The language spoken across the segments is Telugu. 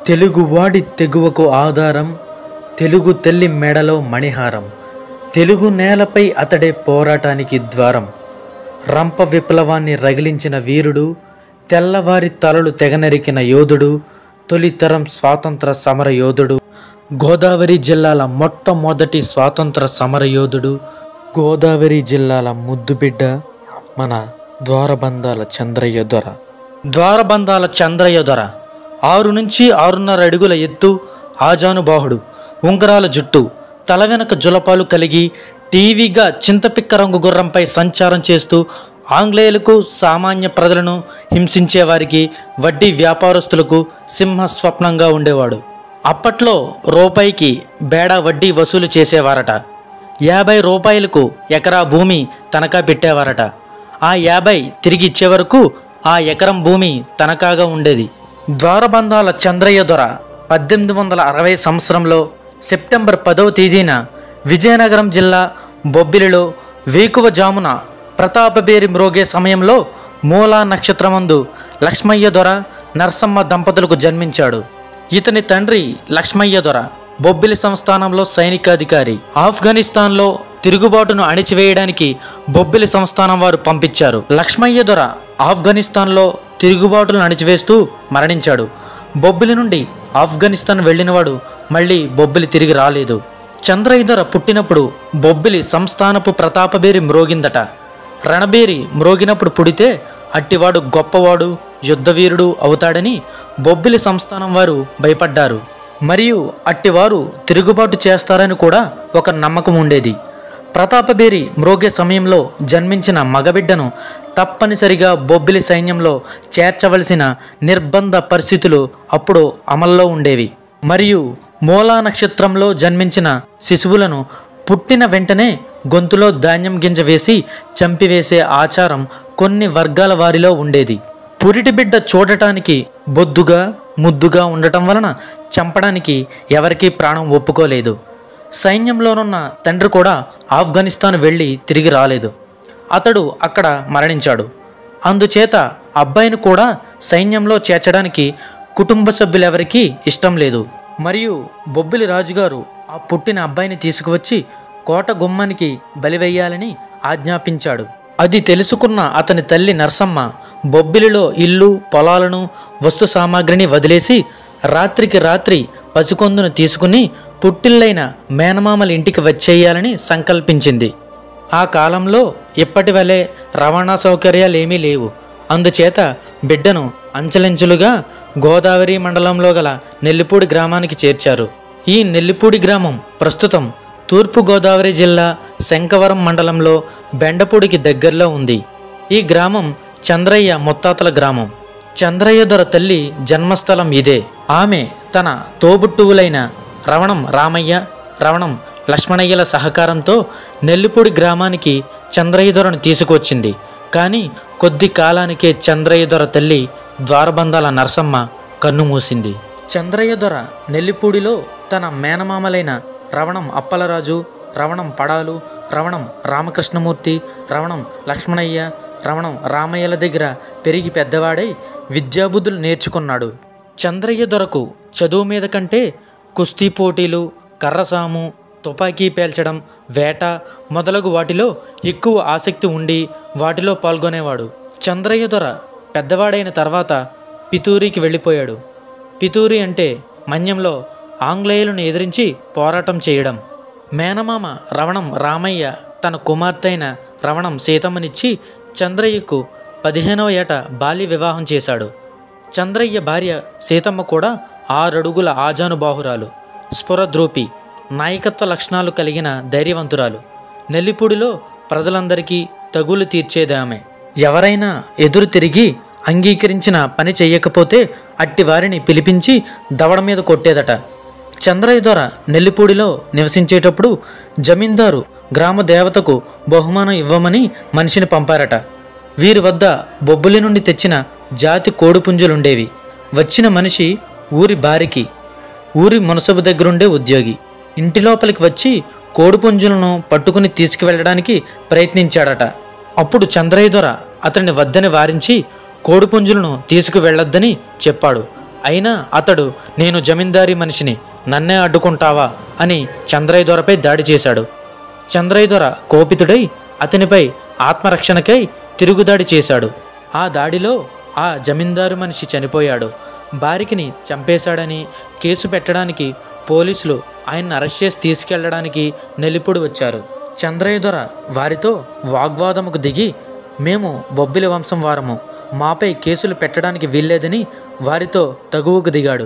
తెలుగువాడి తెగువకు ఆధారం తెలుగు తల్లి మెడలో మణిహారం తెలుగు నేలపై అతడే పోరాటానికి ద్వారం రంప విప్లవాన్ని రగిలించిన వీరుడు తెల్లవారి తలలు తెగనరికిన యోధుడు తొలితరం స్వాతంత్ర సమర యోధుడు గోదావరి జిల్లాల మొట్టమొదటి స్వాతంత్ర సమర యోధుడు గోదావరి జిల్లాల ముద్దుబిడ్డ మన ద్వారబంధాల చంద్రయ్య దొర ద్వారబంధాల చంద్రయ్య దొర ఆరు నుంచి ఆరున్నర అడుగుల ఎత్తు ఆజానుబాహుడు ఉంగరాల జుట్టు తల వెనక జులపాలు కలిగి టీవీగా చింతపిక్క రంగు గుర్రంపై సంచారం చేస్తూ ఆంగ్లేయులకు సామాన్య ప్రజలను హింసించే వారికి వడ్డీ వ్యాపారస్తులకు సింహ స్వప్నంగా ఉండేవాడు అప్పట్లో రూపాయికి బేడా వడ్డీ వసూలు చేసేవారట యాభై రూపాయలకు ఎకరా భూమి తనఖా పెట్టేవారట ఆ యాభై తిరిగి ఇచ్చే వరకు ఆ ఎకరం భూమి తనఖాగా ఉండేది ద్వారబంధాల చంద్రయ్య దొర పద్దెనిమిది వందల అరవై సంవత్సరంలో సెప్టెంబర్ పదవ తేదీన విజయనగరం జిల్లా బొబ్బిలిలో వేకువ జామున ప్రతాపబేరి మ్రోగే సమయంలో మూలా నక్షత్రమందు లక్ష్మయ్య దొర నరసమ్మ దంపతులకు జన్మించాడు ఇతని తండ్రి లక్ష్మయ్య దొర బొబ్బిలి సంస్థానంలో సైనికాధికారి ఆఫ్ఘనిస్తాన్లో తిరుగుబాటును అణిచివేయడానికి బొబ్బిలి సంస్థానం వారు పంపించారు లక్ష్మయ్య దొర ఆఫ్ఘనిస్తాన్లో తిరుగుబాటులను అణిచివేస్తూ మరణించాడు బొబ్బిలి నుండి ఆఫ్ఘనిస్తాన్ వెళ్ళినవాడు మళ్ళీ బొబ్బిలి తిరిగి రాలేదు చంద్రయ్య దొర పుట్టినప్పుడు బొబ్బిలి సంస్థానపు ప్రతాపబేరి మ్రోగిందట రణబేరి మ్రోగినప్పుడు పుడితే అట్టివాడు గొప్పవాడు యుద్ధవీరుడు అవుతాడని బొబ్బిలి సంస్థానం వారు భయపడ్డారు మరియు అట్టివారు తిరుగుబాటు చేస్తారని కూడా ఒక నమ్మకం ఉండేది ప్రతాపబేరి మ్రోగే సమయంలో జన్మించిన మగబిడ్డను తప్పనిసరిగా బొబ్బిలి సైన్యంలో చేర్చవలసిన నిర్బంధ పరిస్థితులు అప్పుడు అమల్లో ఉండేవి మరియు మూలా నక్షత్రంలో జన్మించిన శిశువులను పుట్టిన వెంటనే గొంతులో ధాన్యం గింజ వేసి చంపివేసే ఆచారం కొన్ని వర్గాల వారిలో ఉండేది పురిటి బిడ్డ చూడటానికి బొద్దుగా ముద్దుగా ఉండటం వలన చంపడానికి ఎవరికీ ప్రాణం ఒప్పుకోలేదు సైన్యంలోనున్న తండ్రి కూడా ఆఫ్ఘనిస్తాన్ వెళ్ళి తిరిగి రాలేదు అతడు అక్కడ మరణించాడు అందుచేత అబ్బాయిని కూడా సైన్యంలో చేర్చడానికి కుటుంబ సభ్యులెవరికీ ఇష్టం లేదు మరియు బొబ్బిలి రాజుగారు ఆ పుట్టిన అబ్బాయిని తీసుకువచ్చి కోట గుమ్మానికి బలివెయ్యాలని ఆజ్ఞాపించాడు అది తెలుసుకున్న అతని తల్లి నర్సమ్మ బొబ్బిలిలో ఇల్లు పొలాలను వస్తు సామాగ్రిని వదిలేసి రాత్రికి రాత్రి పసికొందును తీసుకుని పుట్టిల్లైన మేనమామల ఇంటికి వచ్చేయాలని సంకల్పించింది ఆ కాలంలో ఇప్పటి వలె రవాణా సౌకర్యాలు ఏమీ లేవు అందుచేత బిడ్డను అంచెలంచెలుగా గోదావరి మండలంలో గల నెల్లిపూడి గ్రామానికి చేర్చారు ఈ నెల్లిపూడి గ్రామం ప్రస్తుతం తూర్పు గోదావరి జిల్లా శంకవరం మండలంలో బెండపూడికి దగ్గరలో ఉంది ఈ గ్రామం చంద్రయ్య ముత్తాతల గ్రామం చంద్రయ్య దొర తల్లి జన్మస్థలం ఇదే ఆమె తన తోబుట్టువులైన రవణం రామయ్య రవణం లక్ష్మణయ్యల సహకారంతో నెల్లిపూడి గ్రామానికి చంద్రయ్య దొరను తీసుకొచ్చింది కానీ కొద్ది కాలానికే చంద్రయ్య దొర తల్లి ద్వారబంధాల నరసమ్మ కన్నుమూసింది చంద్రయ్య దొర నెల్లిపూడిలో తన మేనమామలైన రవణం అప్పలరాజు రవణం పడాలు రవణం రామకృష్ణమూర్తి రవణం లక్ష్మణయ్య రవణం రామయ్యల దగ్గర పెరిగి పెద్దవాడై విద్యాబుద్ధులు నేర్చుకున్నాడు చంద్రయ్య దొరకు చదువు మీద కంటే కుస్తీ పోటీలు కర్రసాము తుపాకీ పేల్చడం వేట మొదలగు వాటిలో ఎక్కువ ఆసక్తి ఉండి వాటిలో పాల్గొనేవాడు చంద్రయ్య దొర పెద్దవాడైన తర్వాత పితూరికి వెళ్ళిపోయాడు పితూరి అంటే మన్యంలో ఆంగ్లేయులను ఎదిరించి పోరాటం చేయడం మేనమామ రవణం రామయ్య తన కుమార్తె అయిన రవణం సీతమ్మనిచ్చి చంద్రయ్యకు పదిహేనవ ఏట బాల్య వివాహం చేశాడు చంద్రయ్య భార్య సీతమ్మ కూడా ఆరడుగుల ఆజానుబాహురాలు స్ఫురద్రూపి నాయకత్వ లక్షణాలు కలిగిన ధైర్యవంతురాలు నెల్లిపూడిలో ప్రజలందరికీ తగులు తీర్చేది ఆమె ఎవరైనా ఎదురు తిరిగి అంగీకరించిన పని చెయ్యకపోతే అట్టి వారిని పిలిపించి దవడ మీద కొట్టేదట చంద్రయ్య దొర నెల్లిపూడిలో నివసించేటప్పుడు జమీందారు గ్రామ దేవతకు బహుమానం ఇవ్వమని మనిషిని పంపారట వీరి వద్ద బొబ్బులి నుండి తెచ్చిన జాతి కోడిపుంజులుండేవి వచ్చిన మనిషి ఊరి బారికి ఊరి మునసబు దగ్గరుండే ఉద్యోగి ఇంటి లోపలికి వచ్చి కోడిపుంజులను పట్టుకుని తీసుకువెళ్ళడానికి ప్రయత్నించాడట అప్పుడు చంద్రయ్య దొర అతన్ని వద్దని వారించి కోడిపుంజులను తీసుకువెళ్ళొద్దని చెప్పాడు అయినా అతడు నేను జమీందారీ మనిషిని నన్నే అడ్డుకుంటావా అని చంద్రయ్య దొరపై దాడి చేశాడు చంద్రయ్య దొర కోపితుడై అతనిపై ఆత్మరక్షణకై తిరుగుదాడి చేశాడు ఆ దాడిలో ఆ జమీందారు మనిషి చనిపోయాడు బారికిని చంపేశాడని కేసు పెట్టడానికి పోలీసులు ఆయన్ని అరెస్ట్ చేసి తీసుకెళ్లడానికి నెల్లిపూడి వచ్చారు చంద్రయ్య దొర వారితో వాగ్వాదముకు దిగి మేము బొబ్బిలి వంశం వారము మాపై కేసులు పెట్టడానికి వీల్లేదని వారితో తగువుకు దిగాడు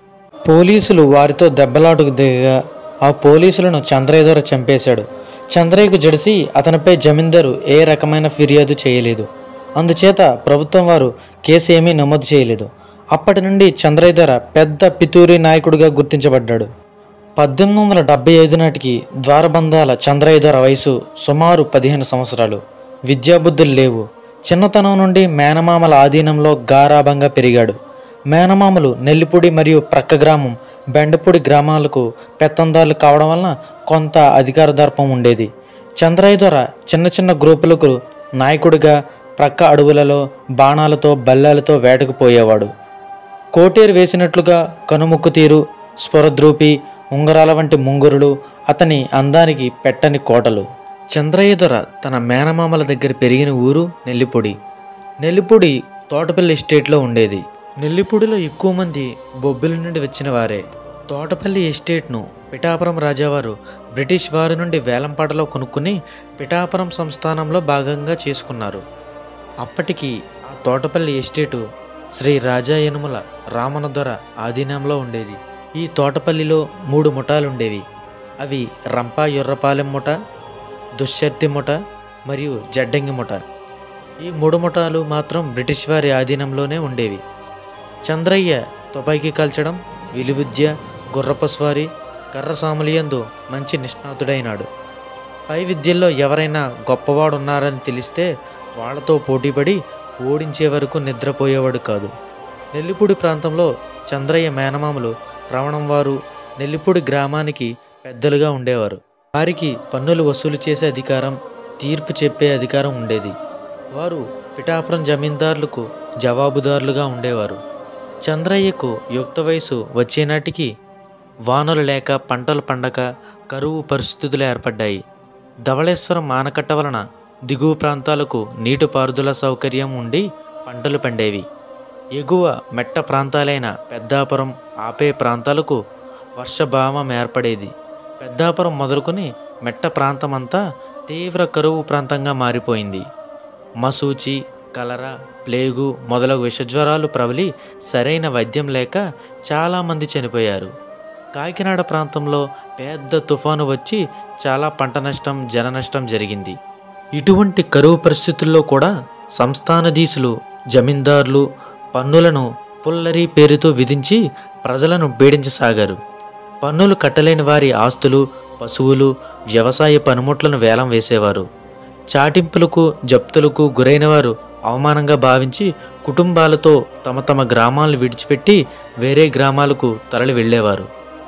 పోలీసులు వారితో దెబ్బలాటకు దిగగా ఆ పోలీసులను చంద్రయ్య ద్వారా చంపేశాడు చంద్రయ్యకు జడిసి అతనిపై జమీందారు ఏ రకమైన ఫిర్యాదు చేయలేదు అందుచేత ప్రభుత్వం వారు కేసు ఏమీ నమోదు చేయలేదు అప్పటి నుండి చంద్రయ్య ధర పెద్ద పితూరి నాయకుడిగా గుర్తించబడ్డాడు పద్దెనిమిది వందల డెబ్బై ఐదు నాటికి ద్వారబంధాల చంద్రయ్య ధర వయసు సుమారు పదిహేను సంవత్సరాలు విద్యాబుద్ధులు లేవు చిన్నతనం నుండి మేనమామల ఆధీనంలో గారాభంగా పెరిగాడు మేనమామలు నెల్లిపూడి మరియు ప్రక్క గ్రామం బెండపూడి గ్రామాలకు పెత్తందారులు కావడం వలన కొంత అధికార దర్పం ఉండేది చంద్రయ్య ద్వారా చిన్న చిన్న గ్రూపులకు నాయకుడిగా ప్రక్క అడవులలో బాణాలతో బల్లాలతో వేటకు పోయేవాడు కోటేరు వేసినట్లుగా కనుముక్కు తీరు స్వరద్రూపి ఉంగరాల వంటి ముంగురులు అతని అందానికి పెట్టని కోటలు చంద్రయ్య దొర తన మేనమామల దగ్గర పెరిగిన ఊరు నెల్లిపొడి నెల్లిపొడి తోటపల్లి ఎస్టేట్లో ఉండేది నెల్లిపొడిలో ఎక్కువ మంది బొబ్బిలి నుండి వచ్చిన వారే తోటపల్లి ఎస్టేట్ను పిఠాపురం రాజావారు బ్రిటిష్ వారి నుండి వేలంపాటలో కొనుక్కుని పిఠాపురం సంస్థానంలో భాగంగా చేసుకున్నారు అప్పటికి ఆ తోటపల్లి ఎస్టేటు శ్రీ రాజా యనుమల రామన దొర ఆధీనంలో ఉండేది ఈ తోటపల్లిలో మూడు ముఠాలు ఉండేవి అవి రంపా ఎర్రపాలెం ముఠ దుశ్శర్తి ముఠ మరియు జడ్డంగి ముఠ ఈ మూడు ముఠాలు మాత్రం బ్రిటిష్ వారి ఆధీనంలోనే ఉండేవి చంద్రయ్య తుపాకీ కాల్చడం విలువిద్య గుర్రపు స్వారీ కర్ర సాములియందు మంచి నిష్ణాతుడైనాడు పై విద్యల్లో ఎవరైనా గొప్పవాడున్నారని తెలిస్తే వాళ్ళతో పోటీపడి ఓడించే వరకు నిద్రపోయేవాడు కాదు నెల్లిపూడి ప్రాంతంలో చంద్రయ్య మేనమామలు రవణం వారు నెల్లిపూడి గ్రామానికి పెద్దలుగా ఉండేవారు వారికి పన్నులు వసూలు చేసే అధికారం తీర్పు చెప్పే అధికారం ఉండేది వారు పిఠాపురం జమీందారులకు జవాబుదారులుగా ఉండేవారు చంద్రయ్యకు యుక్త వయసు వచ్చేనాటికి వానలు లేక పంటలు పండక కరువు పరిస్థితులు ఏర్పడ్డాయి ధవళేశ్వరం ఆనకట్ట వలన దిగువ ప్రాంతాలకు నీటిపారుదల సౌకర్యం ఉండి పంటలు పండేవి ఎగువ మెట్ట ప్రాంతాలైన పెద్దాపురం ఆపే ప్రాంతాలకు వర్షభావం ఏర్పడేది పెద్దాపురం మొదలుకొని మెట్ట ప్రాంతమంతా తీవ్ర కరువు ప్రాంతంగా మారిపోయింది మసూచి కలరా ప్లేగు మొదలగు విషజ్వరాలు ప్రబలి సరైన వైద్యం లేక చాలామంది చనిపోయారు కాకినాడ ప్రాంతంలో పెద్ద తుఫాను వచ్చి చాలా పంట నష్టం జన నష్టం జరిగింది ఇటువంటి కరువు పరిస్థితుల్లో కూడా సంస్థానధీశులు జమీందారులు పన్నులను పుల్లరి పేరుతో విధించి ప్రజలను పీడించసాగారు పన్నులు కట్టలేని వారి ఆస్తులు పశువులు వ్యవసాయ పనిముట్లను వేలం వేసేవారు చాటింపులకు జప్తులకు గురైన వారు అవమానంగా భావించి కుటుంబాలతో తమ తమ గ్రామాలను విడిచిపెట్టి వేరే గ్రామాలకు తరలి వెళ్ళేవారు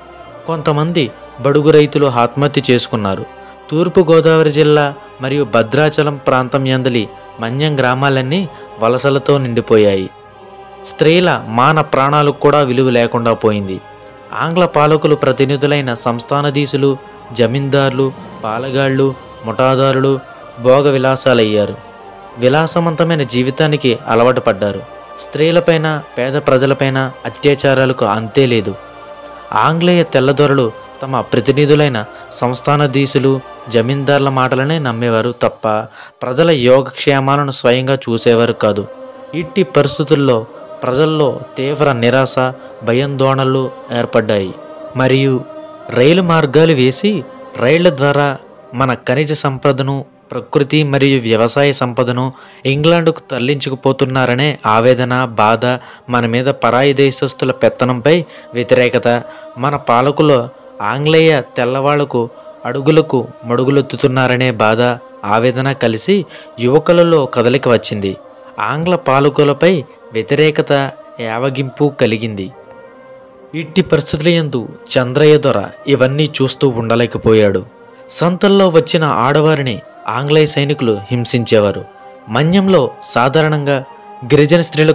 కొంతమంది బడుగు రైతులు ఆత్మహత్య చేసుకున్నారు తూర్పు గోదావరి జిల్లా మరియు భద్రాచలం ప్రాంతం యందలి మన్యం గ్రామాలన్నీ వలసలతో నిండిపోయాయి స్త్రీల మాన ప్రాణాలకు కూడా విలువ లేకుండా పోయింది ఆంగ్ల పాలకులు ప్రతినిధులైన సంస్థానధీశులు జమీందారులు పాలగాళ్ళు ముఠాదారులు భోగ విలాసాలయ్యారు విలాసవంతమైన జీవితానికి అలవాటు పడ్డారు స్త్రీలపైన పేద ప్రజలపైన అత్యాచారాలకు అంతే లేదు ఆంగ్లేయ తెల్లదొరలు తమ ప్రతినిధులైన సంస్థానధీశులు జమీందారుల మాటలనే నమ్మేవారు తప్ప ప్రజల యోగక్షేమాలను స్వయంగా చూసేవారు కాదు ఇట్టి పరిస్థితుల్లో ప్రజల్లో తీవ్ర నిరాశ భయాందోళనలు ఏర్పడ్డాయి మరియు రైలు మార్గాలు వేసి రైళ్ల ద్వారా మన ఖనిజ సంపదను ప్రకృతి మరియు వ్యవసాయ సంపదను ఇంగ్లాండ్కు తరలించుకుపోతున్నారనే ఆవేదన బాధ మన మీద పరాయి దేశస్తుల పెత్తనంపై వ్యతిరేకత మన పాలకులు ఆంగ్లేయ తెల్లవాళ్లకు అడుగులకు మడుగులెత్తుతున్నారనే బాధ ఆవేదన కలిసి యువకులలో కదలిక వచ్చింది ఆంగ్ల పాలకులపై వ్యతిరేకత యావగింపు కలిగింది ఇట్టి పరిస్థితుల యందు చంద్రయ్య దొర ఇవన్నీ చూస్తూ ఉండలేకపోయాడు సంతల్లో వచ్చిన ఆడవారిని ఆంగ్లేయ సైనికులు హింసించేవారు మన్యంలో సాధారణంగా గిరిజన స్త్రీలకు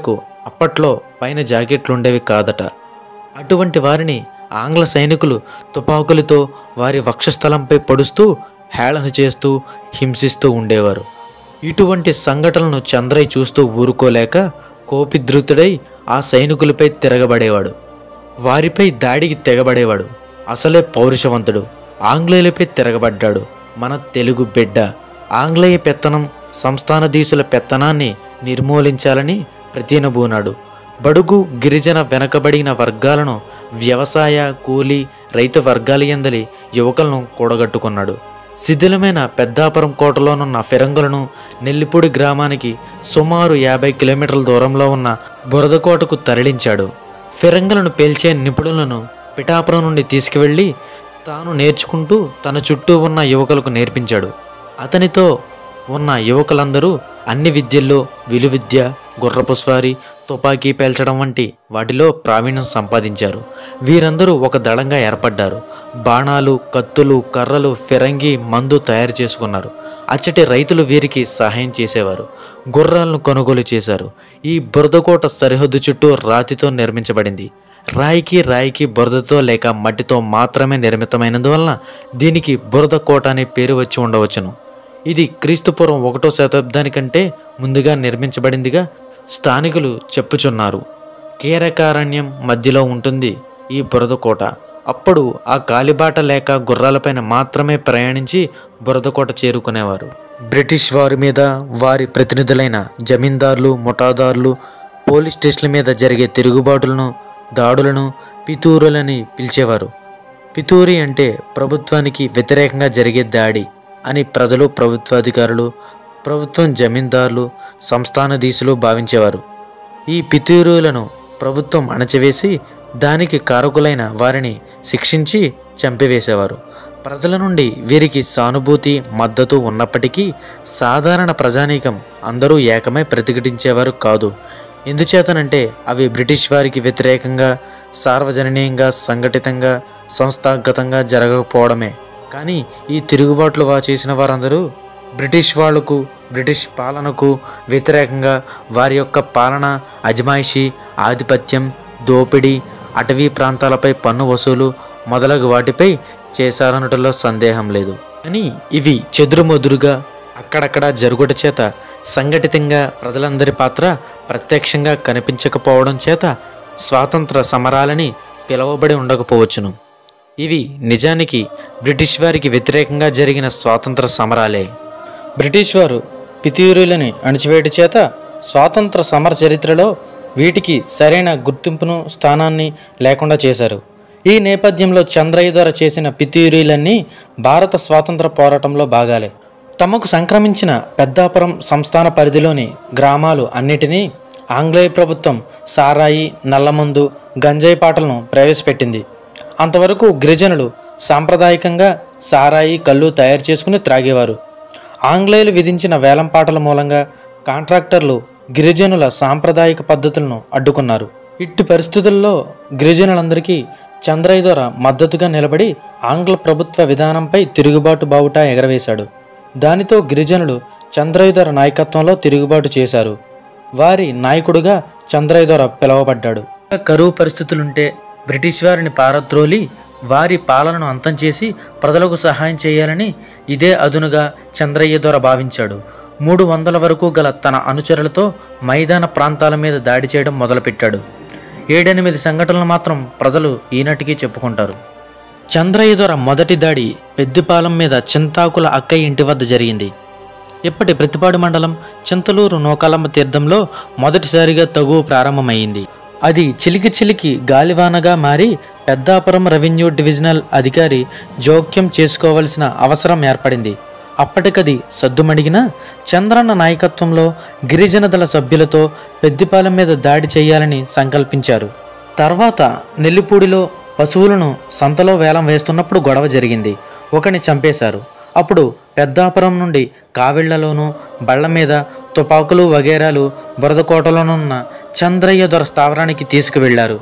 అప్పట్లో పైన జాకెట్లు ఉండేవి కాదట అటువంటి వారిని ఆంగ్ల సైనికులు తుపాకులతో వారి వక్షస్థలంపై పొడుస్తూ హేళన చేస్తూ హింసిస్తూ ఉండేవారు ఇటువంటి సంఘటనలను చంద్రయ్య చూస్తూ ఊరుకోలేక కోపిద్రుతుడై ఆ సైనికులపై తిరగబడేవాడు వారిపై దాడికి తెగబడేవాడు అసలే పౌరుషవంతుడు ఆంగ్లేయులపై తిరగబడ్డాడు మన తెలుగు బిడ్డ ఆంగ్లేయ పెత్తనం సంస్థానధీశుల పెత్తనాన్ని నిర్మూలించాలని ప్రతినబూనాడు బడుగు గిరిజన వెనకబడిన వర్గాలను వ్యవసాయ కూలీ రైతు వర్గాల ఎందలి యువకులను కూడగట్టుకున్నాడు శిథిలమైన పెద్దాపురం కోటలోనున్న ఫిరంగులను నెల్లిపూడి గ్రామానికి సుమారు యాభై కిలోమీటర్ల దూరంలో ఉన్న బురదకోటకు తరలించాడు ఫిరంగులను పేల్చే నిపుణులను పిఠాపురం నుండి తీసుకువెళ్ళి తాను నేర్చుకుంటూ తన చుట్టూ ఉన్న యువకులకు నేర్పించాడు అతనితో ఉన్న యువకులందరూ అన్ని విద్యల్లో విలువిద్య గుర్రపు స్వారీ తుపాకీ పేల్చడం వంటి వాటిలో ప్రావీణ్యం సంపాదించారు వీరందరూ ఒక దళంగా ఏర్పడ్డారు బాణాలు కత్తులు కర్రలు ఫిరంగి మందు తయారు చేసుకున్నారు అచ్చటి రైతులు వీరికి సహాయం చేసేవారు గుర్రాలను కొనుగోలు చేశారు ఈ బురదకోట సరిహద్దు చుట్టూ రాతితో నిర్మించబడింది రాయికి రాయికి బురదతో లేక మట్టితో మాత్రమే నిర్మితమైనందువలన దీనికి బురద కోట అనే పేరు వచ్చి ఉండవచ్చును ఇది క్రీస్తుపూర్వం ఒకటో శతాబ్దానికంటే ముందుగా నిర్మించబడిందిగా స్థానికులు చెప్పుచున్నారు కీరకారణ్యం మధ్యలో ఉంటుంది ఈ బురదకోట అప్పుడు ఆ కాలిబాట లేక గుర్రాలపైన మాత్రమే ప్రయాణించి బురదకోట చేరుకునేవారు బ్రిటిష్ వారి మీద వారి ప్రతినిధులైన జమీందారులు ముఠాదారులు పోలీస్ స్టేషన్ల మీద జరిగే తిరుగుబాటులను దాడులను పితూరులని పిలిచేవారు పితూరి అంటే ప్రభుత్వానికి వ్యతిరేకంగా జరిగే దాడి అని ప్రజలు ప్రభుత్వాధికారులు ప్రభుత్వం జమీందారులు సంస్థానధీశులు భావించేవారు ఈ పితూరులను ప్రభుత్వం అణచివేసి దానికి కారకులైన వారిని శిక్షించి చంపివేసేవారు ప్రజల నుండి వీరికి సానుభూతి మద్దతు ఉన్నప్పటికీ సాధారణ ప్రజానీకం అందరూ ఏకమై ప్రతిఘటించేవారు కాదు ఎందుచేతనంటే అవి బ్రిటిష్ వారికి వ్యతిరేకంగా సార్వజనీయంగా సంఘటితంగా సంస్థాగతంగా జరగకపోవడమే కానీ ఈ తిరుగుబాట్లు వా చేసిన వారందరూ బ్రిటిష్ వాళ్లకు బ్రిటిష్ పాలనకు వ్యతిరేకంగా వారి యొక్క పాలన అజమాయిషి ఆధిపత్యం దోపిడీ అటవీ ప్రాంతాలపై పన్ను వసూలు మొదలగు వాటిపై చేశారనటంలో సందేహం లేదు కానీ ఇవి చెదురుమదురుగా అక్కడక్కడ జరుగుట చేత సంఘటితంగా ప్రజలందరి పాత్ర ప్రత్యక్షంగా కనిపించకపోవడం చేత స్వాతంత్ర సమరాలని పిలువబడి ఉండకపోవచ్చును ఇవి నిజానికి బ్రిటిష్ వారికి వ్యతిరేకంగా జరిగిన స్వాతంత్ర సమరాలే బ్రిటిష్ వారు పితూరులని అణిచివేయట చేత స్వాతంత్ర సమర చరిత్రలో వీటికి సరైన గుర్తింపును స్థానాన్ని లేకుండా చేశారు ఈ నేపథ్యంలో చంద్రయ్య ద్వారా చేసిన పితూరీలన్నీ భారత స్వాతంత్ర పోరాటంలో భాగాలే తమకు సంక్రమించిన పెద్దాపురం సంస్థాన పరిధిలోని గ్రామాలు అన్నిటినీ ఆంగ్లేయ ప్రభుత్వం సారాయి నల్లమందు గంజాయి పాటలను ప్రవేశపెట్టింది అంతవరకు గిరిజనులు సాంప్రదాయకంగా సారాయి కళ్ళు తయారు చేసుకుని త్రాగేవారు ఆంగ్లేయులు విధించిన వేలం పాటల మూలంగా కాంట్రాక్టర్లు గిరిజనుల సాంప్రదాయిక పద్ధతులను అడ్డుకున్నారు ఇట్టి పరిస్థితుల్లో గిరిజనులందరికీ చంద్రయ్య ద్వారా మద్దతుగా నిలబడి ఆంగ్ల ప్రభుత్వ విధానంపై తిరుగుబాటు బావుటా ఎగరవేశాడు దానితో గిరిజనులు చంద్రయ్య ద్వారా నాయకత్వంలో తిరుగుబాటు చేశారు వారి నాయకుడుగా చంద్రయ్య ద్వారా పిలువబడ్డాడు కరువు పరిస్థితులుంటే బ్రిటిష్ వారిని పారద్రోలి వారి పాలనను అంతం చేసి ప్రజలకు సహాయం చేయాలని ఇదే అదునుగా చంద్రయ్య ద్వారా భావించాడు మూడు వందల వరకు గల తన అనుచరులతో మైదాన ప్రాంతాల మీద దాడి చేయడం మొదలుపెట్టాడు ఏడెనిమిది సంఘటనలు మాత్రం ప్రజలు ఈనాటికి చెప్పుకుంటారు చంద్రయ్య ద్వారా మొదటి దాడి పెద్దిపాలెం మీద చింతాకుల అక్కయ్య ఇంటి వద్ద జరిగింది ఇప్పటి ప్రతిపాడు మండలం చింతలూరు నూకాలమ్మ తీర్థంలో మొదటిసారిగా తగువ ప్రారంభమైంది అది చిలికి చిలికి గాలివానగా మారి పెద్దాపురం రెవెన్యూ డివిజనల్ అధికారి జోక్యం చేసుకోవలసిన అవసరం ఏర్పడింది అప్పటికది సద్దుమణిగిన చంద్రన్న నాయకత్వంలో గిరిజన దళ సభ్యులతో పెద్దిపాలెం మీద దాడి చేయాలని సంకల్పించారు తర్వాత నెల్లిపూడిలో పశువులను సంతలో వేలం వేస్తున్నప్పుడు గొడవ జరిగింది ఒకని చంపేశారు అప్పుడు పెద్దాపురం నుండి కావిళ్లలోనూ బళ్ళ మీద తుపాకులు వగేరాలు బురదకోటలోనున్న చంద్రయ్య దొర స్థావరానికి తీసుకువెళ్లారు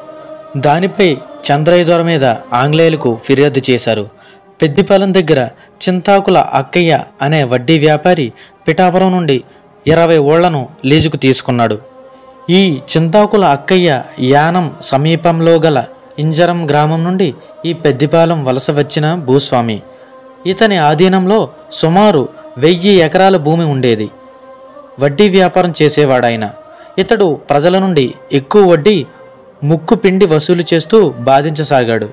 దానిపై చంద్రయ్య దొర మీద ఆంగ్లేయులకు ఫిర్యాదు చేశారు పెద్దిపాలెం దగ్గర చింతాకుల అక్కయ్య అనే వడ్డీ వ్యాపారి పిఠాపురం నుండి ఇరవై ఓళ్లను లీజుకు తీసుకున్నాడు ఈ చింతాకుల అక్కయ్య యానం సమీపంలో గల ఇంజరం గ్రామం నుండి ఈ పెద్దిపాలెం వలస వచ్చిన భూస్వామి ఇతని ఆధీనంలో సుమారు వెయ్యి ఎకరాల భూమి ఉండేది వడ్డీ వ్యాపారం చేసేవాడాయన ఇతడు ప్రజల నుండి ఎక్కువ వడ్డీ ముక్కు పిండి వసూలు చేస్తూ బాధించసాగాడు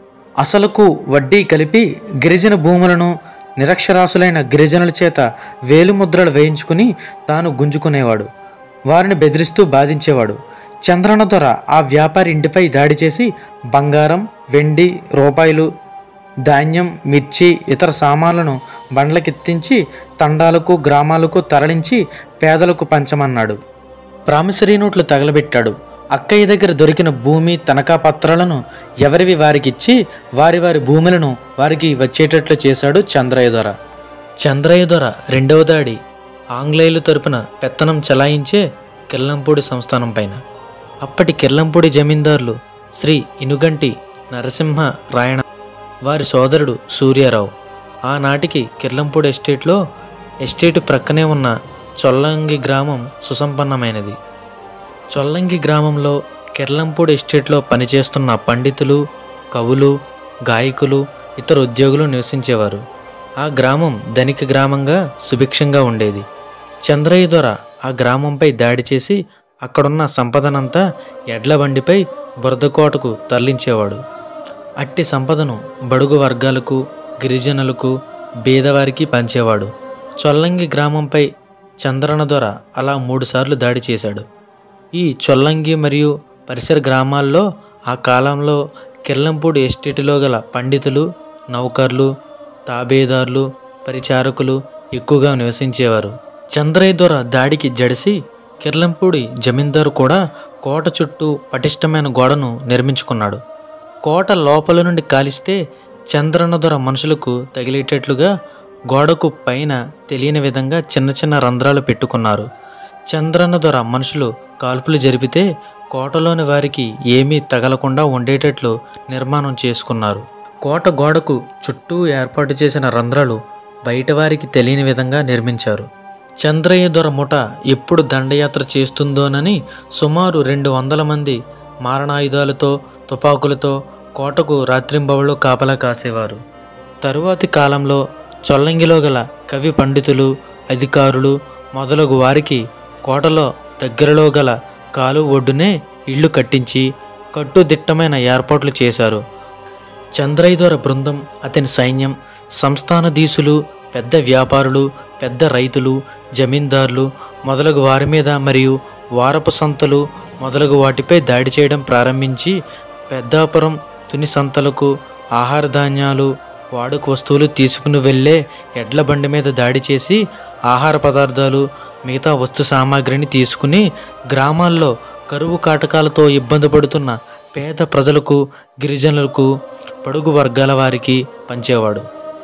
అసలుకు వడ్డీ కలిపి గిరిజన భూములను నిరక్షరాసులైన గిరిజనుల చేత వేలుముద్రలు వేయించుకుని తాను గుంజుకునేవాడు వారిని బెదిరిస్తూ బాధించేవాడు చంద్రన దొర ఆ వ్యాపారి ఇంటిపై దాడి చేసి బంగారం వెండి రూపాయలు ధాన్యం మిర్చి ఇతర సామాన్లను బండ్లకెత్తించి తండాలకు గ్రామాలకు తరలించి పేదలకు పంచమన్నాడు ప్రామిసరీ నోట్లు తగలబెట్టాడు అక్కయ్య దగ్గర దొరికిన భూమి తనఖా పత్రాలను ఎవరివి వారికిచ్చి వారి వారి భూములను వారికి వచ్చేటట్లు చేశాడు చంద్రయ్య దొర చంద్రయ్య దొర రెండవ దాడి ఆంగ్లేయుల తరపున పెత్తనం చెలాయించే కిల్లంపూడి సంస్థానం పైన అప్పటి కిల్లంపూడి జమీందారులు శ్రీ ఇనుగంటి నరసింహ రాయణ వారి సోదరుడు సూర్యారావు ఆనాటికి కిర్లంపూడి ఎస్టేట్లో ఎస్టేట్ ప్రక్కనే ఉన్న చొల్లంగి గ్రామం సుసంపన్నమైనది చొల్లంగి గ్రామంలో కిర్లంపూడి ఎస్టేట్లో పనిచేస్తున్న పండితులు కవులు గాయకులు ఇతర ఉద్యోగులు నివసించేవారు ఆ గ్రామం ధనిక గ్రామంగా సుభిక్షంగా ఉండేది చంద్రయ్య దొర ఆ గ్రామంపై దాడి చేసి అక్కడున్న సంపదనంతా ఎడ్ల బండిపై బురదకోటకు తరలించేవాడు అట్టి సంపదను బడుగు వర్గాలకు గిరిజనులకు బీదవారికి పంచేవాడు చొల్లంగి గ్రామంపై చంద్రన దొర అలా మూడుసార్లు దాడి చేశాడు ఈ చొల్లంగి మరియు పరిసర గ్రామాల్లో ఆ కాలంలో కిర్లంపూడి ఎస్టేటులో గల పండితులు నౌకర్లు తాబేదారులు పరిచారకులు ఎక్కువగా నివసించేవారు చంద్రయ్య దొర దాడికి జడిసి కిర్లంపూడి జమీందారు కూడా కోట చుట్టూ పటిష్టమైన గోడను నిర్మించుకున్నాడు కోట లోపల నుండి కాలిస్తే చంద్రన దొర మనుషులకు తగిలేటట్లుగా గోడకు పైన తెలియని విధంగా చిన్న చిన్న రంధ్రాలు పెట్టుకున్నారు చంద్రన దొర మనుషులు కాల్పులు జరిపితే కోటలోని వారికి ఏమీ తగలకుండా ఉండేటట్లు నిర్మాణం చేసుకున్నారు కోట గోడకు చుట్టూ ఏర్పాటు చేసిన రంధ్రాలు బయట వారికి తెలియని విధంగా నిర్మించారు చంద్రయ్య దొర ముఠ ఎప్పుడు దండయాత్ర చేస్తుందోనని సుమారు రెండు వందల మంది మారణాయుధాలతో తుపాకులతో కోటకు రాత్రింబవళ్ళు కాపలా కాసేవారు తరువాతి కాలంలో చొల్లంగిలో గల కవి పండితులు అధికారులు మొదలగు వారికి కోటలో దగ్గరలో గల కాలు ఒడ్డునే ఇళ్ళు కట్టించి కట్టుదిట్టమైన ఏర్పాట్లు చేశారు చంద్రయ్యదొర బృందం అతని సైన్యం సంస్థానధీశులు పెద్ద వ్యాపారులు పెద్ద రైతులు జమీందారులు మొదలగు వారి మీద మరియు వారపు సంతలు మొదలగు వాటిపై దాడి చేయడం ప్రారంభించి పెద్దాపురం తుని సంతలకు ఆహార ధాన్యాలు వాడుక వస్తువులు తీసుకుని వెళ్ళే ఎడ్ల బండి మీద దాడి చేసి ఆహార పదార్థాలు మిగతా వస్తు సామాగ్రిని తీసుకుని గ్రామాల్లో కరువు కాటకాలతో ఇబ్బంది పడుతున్న పేద ప్రజలకు గిరిజనులకు పొడుగు వర్గాల వారికి పంచేవాడు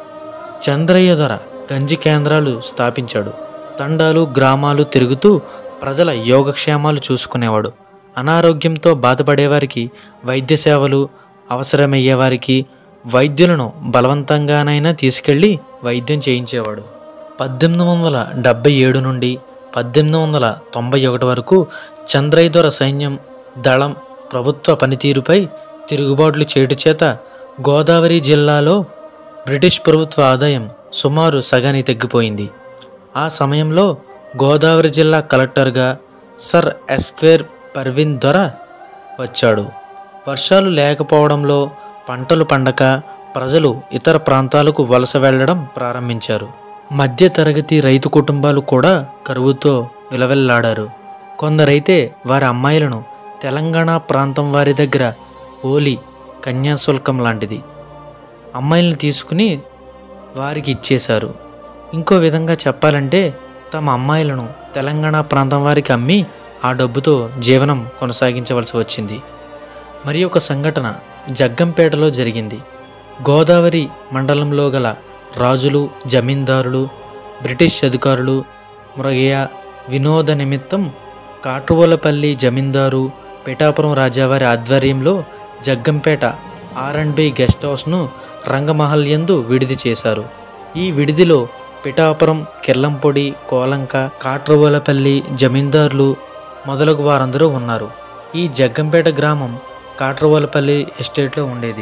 చంద్రయ్య ధర గంజి కేంద్రాలు స్థాపించాడు తండాలు గ్రామాలు తిరుగుతూ ప్రజల యోగక్షేమాలు చూసుకునేవాడు అనారోగ్యంతో బాధపడేవారికి వైద్య సేవలు అవసరమయ్యేవారికి వైద్యులను బలవంతంగానైనా తీసుకెళ్ళి వైద్యం చేయించేవాడు పద్దెనిమిది వందల డెబ్బై ఏడు నుండి పద్దెనిమిది వందల తొంభై ఒకటి వరకు చంద్రయ్యదొర సైన్యం దళం ప్రభుత్వ పనితీరుపై తిరుగుబాట్లు చేటు చేత గోదావరి జిల్లాలో బ్రిటిష్ ప్రభుత్వ ఆదాయం సుమారు సగానికి తగ్గిపోయింది ఆ సమయంలో గోదావరి జిల్లా కలెక్టర్గా సర్ ఎస్క్వేర్ పర్విన్ దొర వచ్చాడు వర్షాలు లేకపోవడంలో పంటలు పండక ప్రజలు ఇతర ప్రాంతాలకు వలస వెళ్ళడం ప్రారంభించారు మధ్య తరగతి రైతు కుటుంబాలు కూడా కరువుతో విలవెల్లాడారు కొందరైతే వారి అమ్మాయిలను తెలంగాణ ప్రాంతం వారి దగ్గర హోలీ కన్యాశుల్కం లాంటిది అమ్మాయిలను తీసుకుని వారికి ఇచ్చేశారు ఇంకో విధంగా చెప్పాలంటే తమ అమ్మాయిలను తెలంగాణ ప్రాంతం వారికి అమ్మి ఆ డబ్బుతో జీవనం కొనసాగించవలసి వచ్చింది మరి ఒక సంఘటన జగ్గంపేటలో జరిగింది గోదావరి మండలంలో గల రాజులు జమీందారులు బ్రిటిష్ అధికారులు మురగయ్య వినోద నిమిత్తం కాట్రువలపల్లి జమీందారు పిఠాపురం రాజావారి ఆధ్వర్యంలో Jaggampeta R and B guest హౌస్ను రంగమహల్ యందు విడిది చేశారు ఈ విడిదిలో పిఠాపురం కిర్లంపొడి కోలంక కాట్రువలపల్లి జమీందారులు మొదలగు వారందరూ ఉన్నారు ఈ జగ్గంపేట గ్రామం కాట్రవలపల్లి ఎస్టేట్లో ఉండేది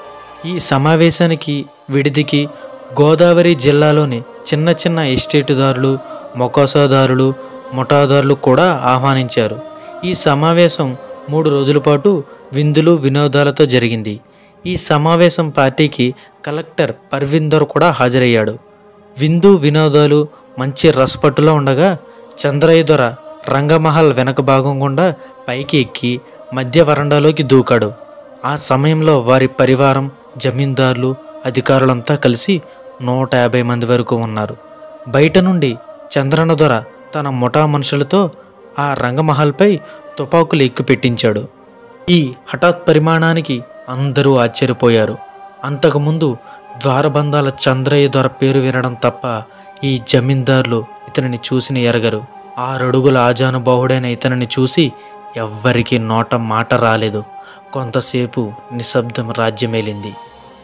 ఈ సమావేశానికి విడిదికి గోదావరి జిల్లాలోని చిన్న చిన్న ఎస్టేటుదారులు మొకోసాదారులు ముఠాదారులు కూడా ఆహ్వానించారు ఈ సమావేశం మూడు రోజుల పాటు విందులు వినోదాలతో జరిగింది ఈ సమావేశం పార్టీకి కలెక్టర్ పర్విందర్ కూడా హాజరయ్యాడు విందు వినోదాలు మంచి రసపట్టులో ఉండగా చంద్రయ్య దొర రంగమహల్ వెనక భాగం గుండా పైకి ఎక్కి మధ్య వరండాలోకి దూకాడు ఆ సమయంలో వారి పరివారం జమీందారులు అధికారులంతా కలిసి నూట యాభై మంది వరకు ఉన్నారు బయట నుండి చంద్రన దొర తన ముఠా మనుషులతో ఆ రంగమహల్పై తుపాకులు ఎక్కుపెట్టించాడు ఈ హఠాత్ పరిమాణానికి అందరూ ఆశ్చర్యపోయారు అంతకుముందు ద్వారబంధాల చంద్రయ్య దొర పేరు వినడం తప్ప ఈ జమీందారులు ఇతనిని చూసిన ఎరగరు ఆరడుగుల ఆజానుబాహుడైన ఇతనిని చూసి ఎవ్వరికీ నోట మాట రాలేదు కొంతసేపు నిశ్శబ్దం రాజ్యమేలింది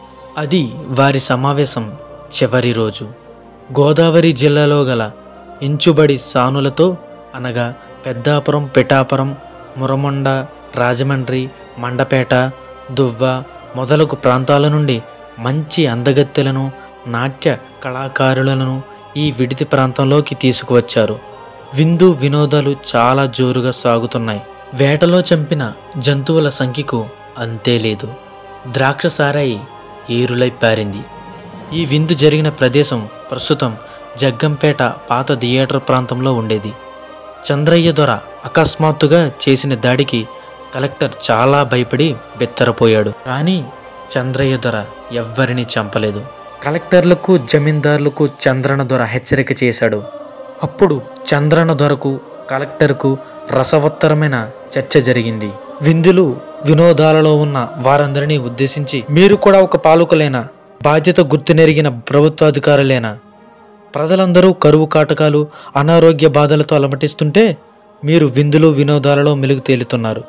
అది వారి సమావేశం చివరి రోజు గోదావరి జిల్లాలో గల ఇంచుబడి సానులతో అనగా పెద్దాపురం పిఠాపురం మురమొండ రాజమండ్రి మండపేట దువ్వ మొదలగు ప్రాంతాల నుండి మంచి అందగత్తెలను నాట్య కళాకారులను ఈ విడిది ప్రాంతంలోకి తీసుకువచ్చారు విందు వినోదాలు చాలా జోరుగా సాగుతున్నాయి వేటలో చంపిన జంతువుల సంఖ్యకు అంతే లేదు ద్రాక్ష సారాయి ఏరులై పారింది ఈ విందు జరిగిన ప్రదేశం ప్రస్తుతం జగ్గంపేట పాత థియేటర్ ప్రాంతంలో ఉండేది చంద్రయ్య దొర అకస్మాత్తుగా చేసిన దాడికి కలెక్టర్ చాలా భయపడి బెత్తరపోయాడు కానీ చంద్రయ్య దొర ఎవ్వరిని చంపలేదు కలెక్టర్లకు జమీందారులకు చంద్రన దొర హెచ్చరిక చేశాడు అప్పుడు చంద్రన దొరకు కలెక్టర్కు రసవత్తరమైన చర్చ జరిగింది విందులు వినోదాలలో ఉన్న వారందరినీ ఉద్దేశించి మీరు కూడా ఒక పాలకులేనా బాధ్యత గుర్తునెరిగిన ప్రభుత్వాధికారులేనా ప్రజలందరూ కరువు కాటకాలు అనారోగ్య బాధలతో అలమటిస్తుంటే మీరు విందులు వినోదాలలో మెలుగు తేలుతున్నారు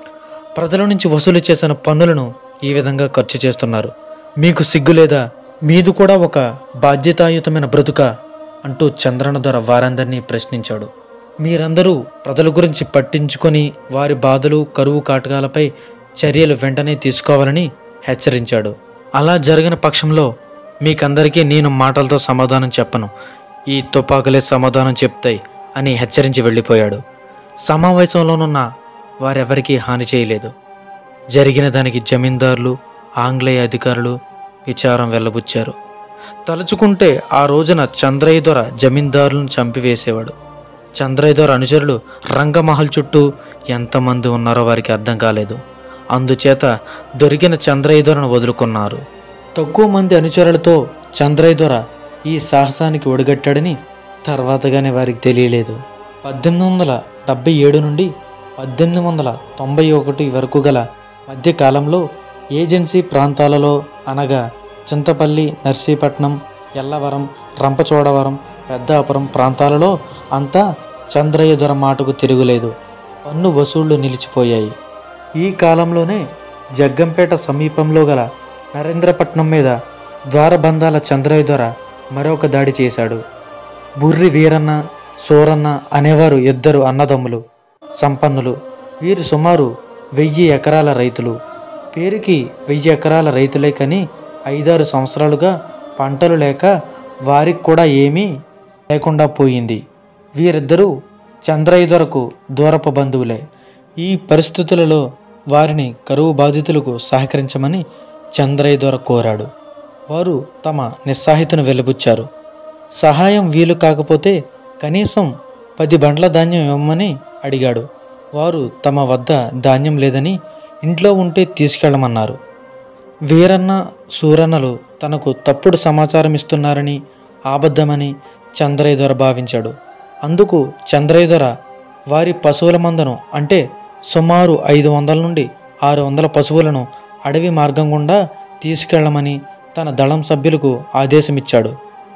ప్రజల నుంచి వసూలు చేసిన పన్నులను ఈ విధంగా ఖర్చు చేస్తున్నారు మీకు సిగ్గు లేదా మీది కూడా ఒక బాధ్యతాయుతమైన బ్రతుక అంటూ చంద్రన ద్వారా వారందరినీ ప్రశ్నించాడు మీరందరూ ప్రజల గురించి పట్టించుకొని వారి బాధలు కరువు కాటకాలపై చర్యలు వెంటనే తీసుకోవాలని హెచ్చరించాడు అలా జరిగిన పక్షంలో మీకందరికీ నేను మాటలతో సమాధానం చెప్పను ఈ తుపాకులే సమాధానం చెప్తాయి అని హెచ్చరించి వెళ్ళిపోయాడు సమావేశంలోనున్న వారెవరికీ హాని చేయలేదు జరిగిన దానికి జమీందారులు ఆంగ్లేయ అధికారులు విచారం వెళ్ళబుచ్చారు తలుచుకుంటే ఆ రోజున చంద్రయ్య దొర జమీందారులను చంపివేసేవాడు చంద్రయ్య దొర అనుచరులు రంగమహల్ చుట్టూ ఎంతమంది ఉన్నారో వారికి అర్థం కాలేదు అందుచేత దొరికిన చంద్రయ్య దొరను వదులుకున్నారు తక్కువ మంది అనుచరులతో చంద్రయ్య దొర ఈ సాహసానికి ఒడిగట్టాడని తర్వాతగానే వారికి తెలియలేదు పద్దెనిమిది వందల డెబ్బై ఏడు నుండి పద్దెనిమిది వందల తొంభై ఒకటి వరకు గల మధ్య కాలంలో ఏజెన్సీ ప్రాంతాలలో అనగా చింతపల్లి నర్సీపట్నం ఎల్లవరం రంపచోడవరం పెద్దాపురం ప్రాంతాలలో అంతా చంద్రయ్య దొర మాటకు తిరుగులేదు పన్ను వసూళ్లు నిలిచిపోయాయి ఈ కాలంలోనే జగ్గంపేట సమీపంలో గల నరేంద్రపట్నం మీద ద్వారబంధాల చంద్రయ్య దొర మరొక దాడి చేశాడు బుర్రి వీరన్న సూరన్న అనేవారు ఇద్దరు అన్నదమ్ములు సంపన్నులు వీరు సుమారు వెయ్యి ఎకరాల రైతులు పేరుకి వెయ్యి ఎకరాల రైతులే కానీ ఐదారు సంవత్సరాలుగా పంటలు లేక వారికి కూడా ఏమీ లేకుండా పోయింది వీరిద్దరూ చంద్రయ్య దొరకు దూరపు బంధువులే ఈ పరిస్థితులలో వారిని కరువు బాధితులకు సహకరించమని చంద్రయ్య దొర కోరాడు వారు తమ నిస్సాహితను వెలిబుచ్చారు సహాయం వీలు కాకపోతే కనీసం పది బండ్ల ధాన్యం ఇవ్వమని అడిగాడు వారు తమ వద్ద ధాన్యం లేదని ఇంట్లో ఉంటే తీసుకెళ్ళమన్నారు వీరన్న సూరన్నలు తనకు తప్పుడు సమాచారం ఇస్తున్నారని ఆబద్ధమని చంద్రయ్య దొర భావించాడు అందుకు చంద్రయ్య దొర వారి పశువుల మందను అంటే సుమారు ఐదు వందల నుండి ఆరు వందల పశువులను అడవి మార్గం గుండా తీసుకెళ్లమని తన దళం సభ్యులకు ఆదేశమిచ్చాడు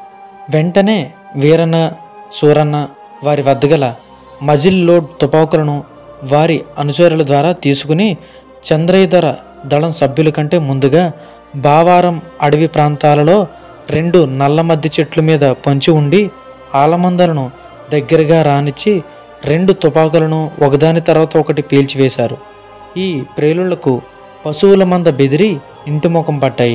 వెంటనే వీరన్న సూరన్న వారి వద్దగల మజిల్ లోడ్ తుపాకులను వారి అనుచరుల ద్వారా తీసుకుని చంద్రయ్యధర దళం సభ్యుల కంటే ముందుగా బావారం అడవి ప్రాంతాలలో రెండు నల్ల మద్ది చెట్ల మీద పొంచి ఉండి ఆలమందలను దగ్గరగా రానిచ్చి రెండు తుపాకులను ఒకదాని తర్వాత ఒకటి పేల్చివేశారు ఈ ప్రేలుళ్లకు పశువుల మంద బెదిరి ఇంటి ముఖం పట్టాయి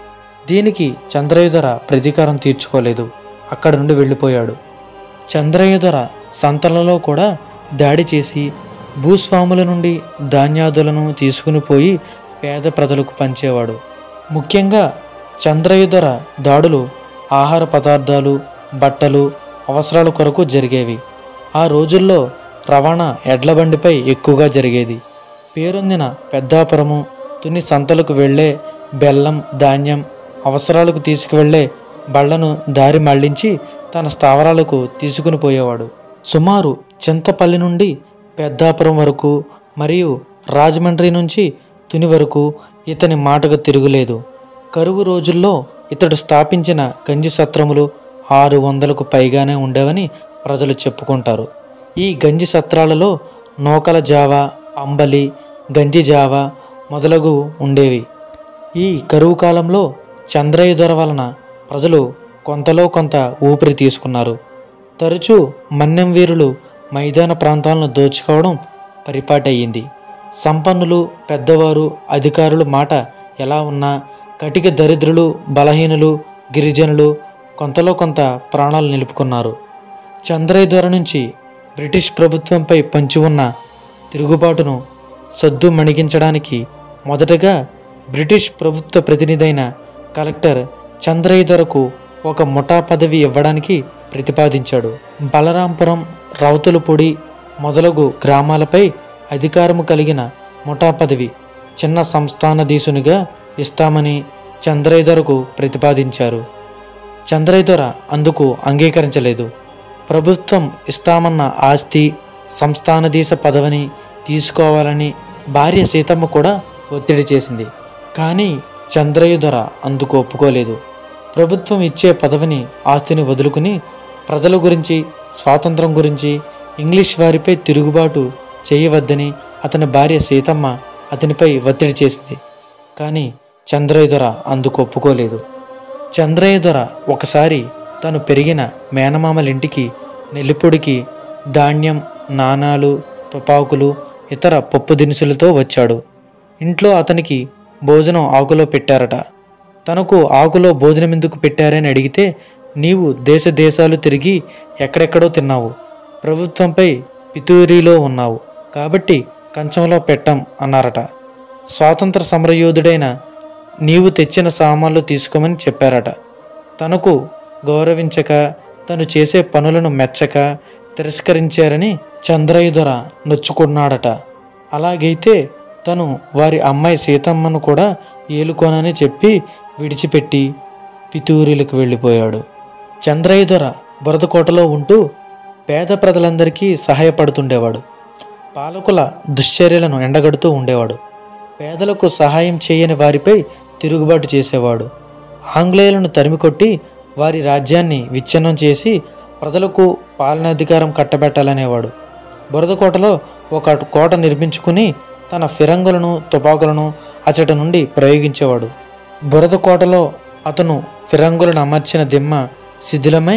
దీనికి చంద్రయుధర ప్రతీకారం తీర్చుకోలేదు అక్కడి నుండి వెళ్ళిపోయాడు చంద్రయుధర సంతలలో కూడా దాడి చేసి భూస్వాముల నుండి ధాన్యాదులను తీసుకుని పోయి పేద ప్రజలకు పంచేవాడు ముఖ్యంగా చంద్రయుధర దాడులు ఆహార పదార్థాలు బట్టలు అవసరాల కొరకు జరిగేవి ఆ రోజుల్లో రవాణా ఎడ్ల బండిపై ఎక్కువగా జరిగేది పేరొందిన పెద్దాపురము తుని సంతలకు వెళ్ళే బెల్లం ధాన్యం అవసరాలకు తీసుకువెళ్ళే బళ్లను దారి మళ్లించి తన స్థావరాలకు తీసుకుని పోయేవాడు సుమారు చింతపల్లి నుండి పెద్దాపురం వరకు మరియు రాజమండ్రి నుంచి తుని వరకు ఇతని మాటకు తిరుగులేదు కరువు రోజుల్లో ఇతడు స్థాపించిన గంజి సత్రములు ఆరు వందలకు పైగానే ఉండేవని ప్రజలు చెప్పుకుంటారు ఈ గంజి సత్రాలలో నూకల జావ అంబలి గంజి జావ మొదలగు ఉండేవి ఈ కరువు కాలంలో చంద్రయ్య దొర వలన ప్రజలు కొంతలో కొంత ఊపిరి తీసుకున్నారు తరచూ మన్యం వీరులు మైదాన ప్రాంతాలను దోచుకోవడం పరిపాటయ్యింది సంపన్నులు పెద్దవారు అధికారులు మాట ఎలా ఉన్నా కటిక దరిద్రులు బలహీనులు గిరిజనులు కొంతలో కొంత ప్రాణాలు నిలుపుకున్నారు చంద్రయ్య దొర నుంచి బ్రిటిష్ ప్రభుత్వంపై పంచి ఉన్న తిరుగుబాటును సద్దు మణిగించడానికి మొదటగా బ్రిటిష్ ప్రభుత్వ ప్రతినిధైన కలెక్టర్ చంద్రయ్య దొరకు ఒక ముఠా పదవి ఇవ్వడానికి ప్రతిపాదించాడు బలరాంపురం రౌతులపొడి మొదలగు గ్రామాలపై అధికారము కలిగిన ముఠా పదవి చిన్న సంస్థానాధీశునిగా ఇస్తామని చంద్రయ్య దొరకు ప్రతిపాదించారు చంద్రయ్య దొర అందుకు అంగీకరించలేదు ప్రభుత్వం ఇస్తామన్న ఆస్తి సంస్థానధీశ పదవిని తీసుకోవాలని భార్య సీతమ్మ కూడా ఒత్తిడి చేసింది కానీ చంద్రయ్య దొర అందుకు ఒప్పుకోలేదు ప్రభుత్వం ఇచ్చే పదవిని ఆస్తిని వదులుకుని ప్రజల గురించి స్వాతంత్రం గురించి ఇంగ్లీష్ వారిపై తిరుగుబాటు చేయవద్దని అతని భార్య సీతమ్మ అతనిపై ఒత్తిడి చేసింది కానీ చంద్రయ్య దొర అందుకు ఒప్పుకోలేదు చంద్రయ్య దొర ఒకసారి తను పెరిగిన మేనమామలింటికి నెల్లిపొడికి ధాన్యం నాణాలు తుపాకులు ఇతర పప్పు దినుసులతో వచ్చాడు ఇంట్లో అతనికి భోజనం ఆకులో పెట్టారట తనకు ఆకులో భోజనం ఎందుకు పెట్టారని అడిగితే నీవు దేశ దేశాలు తిరిగి ఎక్కడెక్కడో తిన్నావు ప్రభుత్వంపై పితూరీలో ఉన్నావు కాబట్టి కంచంలో పెట్టం అన్నారట స్వాతంత్ర సమరయోధుడైన నీవు తెచ్చిన సామాన్లు తీసుకోమని చెప్పారట తనకు గౌరవించక తను చేసే పనులను మెచ్చక తిరస్కరించారని చంద్రయ్య దొర నొచ్చుకున్నాడట అలాగైతే తను వారి అమ్మాయి సీతమ్మను కూడా ఏలుకోనని చెప్పి విడిచిపెట్టి పితూరీలకు వెళ్ళిపోయాడు చంద్రయ్య దొర బురదకోటలో ఉంటూ పేద ప్రజలందరికీ సహాయపడుతుండేవాడు పాలకుల దుశ్చర్యలను ఎండగడుతూ ఉండేవాడు పేదలకు సహాయం చేయని వారిపై తిరుగుబాటు చేసేవాడు ఆంగ్లేయులను తరిమికొట్టి వారి రాజ్యాన్ని విచ్ఛిన్నం చేసి ప్రజలకు పాలనాధికారం కట్టబెట్టాలనేవాడు బురదకోటలో ఒక కోట నిర్మించుకుని తన ఫిరంగులను తుపాకులను అచట నుండి ప్రయోగించేవాడు బురద కోటలో అతను ఫిరంగులను అమర్చిన దిమ్మ శిథిలమై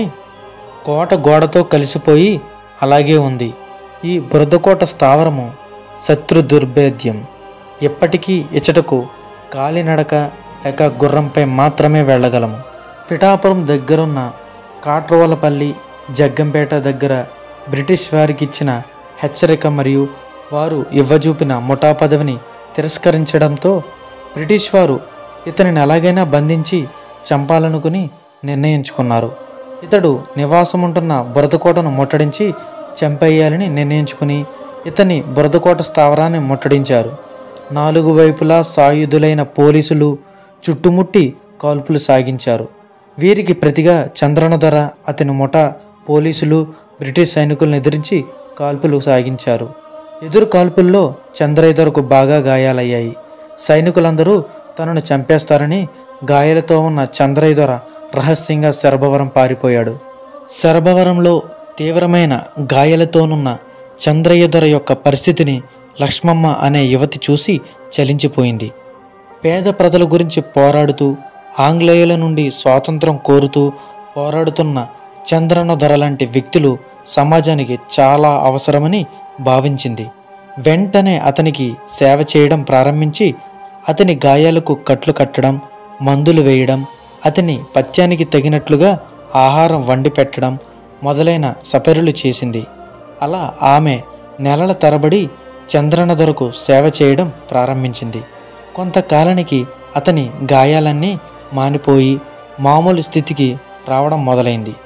కోట గోడతో కలిసిపోయి అలాగే ఉంది ఈ బురదకోట స్థావరము శత్రు దుర్భేద్యం ఎప్పటికీ ఇచ్చటకు కాలినడక లేక గుర్రంపై మాత్రమే వెళ్ళగలము పిఠాపురం దగ్గరున్న కాట్రోవలపల్లి జగ్గంపేట దగ్గర బ్రిటిష్ వారికి ఇచ్చిన హెచ్చరిక మరియు వారు ఇవ్వజూపిన ముఠా పదవిని తిరస్కరించడంతో బ్రిటిష్ వారు ఇతనిని ఎలాగైనా బంధించి చంపాలనుకుని నిర్ణయించుకున్నారు ఇతడు నివాసముంటున్న బురదకోటను ముట్టడించి చంపేయాలని నిర్ణయించుకుని ఇతని బురదకోట స్థావరాన్ని ముట్టడించారు నాలుగు వైపులా సాయుధులైన పోలీసులు చుట్టుముట్టి కాల్పులు సాగించారు వీరికి ప్రతిగా చంద్రన ధర అతని ముఠ పోలీసులు బ్రిటిష్ సైనికులను ఎదిరించి కాల్పులు సాగించారు ఎదురు కాల్పుల్లో చంద్రయ్యధరకు బాగా గాయాలయ్యాయి సైనికులందరూ తనను చంపేస్తారని గాయాలతో ఉన్న చంద్రయ్యధర రహస్యంగా శరభవరం పారిపోయాడు శరభవరంలో తీవ్రమైన గాయాలతోనున్న చంద్రయ్యధర యొక్క పరిస్థితిని లక్ష్మమ్మ అనే యువతి చూసి చలించిపోయింది పేద ప్రజల గురించి పోరాడుతూ ఆంగ్లేయుల నుండి స్వాతంత్రం కోరుతూ పోరాడుతున్న చంద్రన ధర లాంటి వ్యక్తులు సమాజానికి చాలా అవసరమని భావించింది వెంటనే అతనికి సేవ చేయడం ప్రారంభించి అతని గాయాలకు కట్లు కట్టడం మందులు వేయడం అతని పత్యానికి తగినట్లుగా ఆహారం వండి పెట్టడం మొదలైన సపరులు చేసింది అలా ఆమె నెలల తరబడి చంద్రనదొరకు సేవ చేయడం ప్రారంభించింది కొంతకాలానికి అతని గాయాలన్నీ మానిపోయి మామూలు స్థితికి రావడం మొదలైంది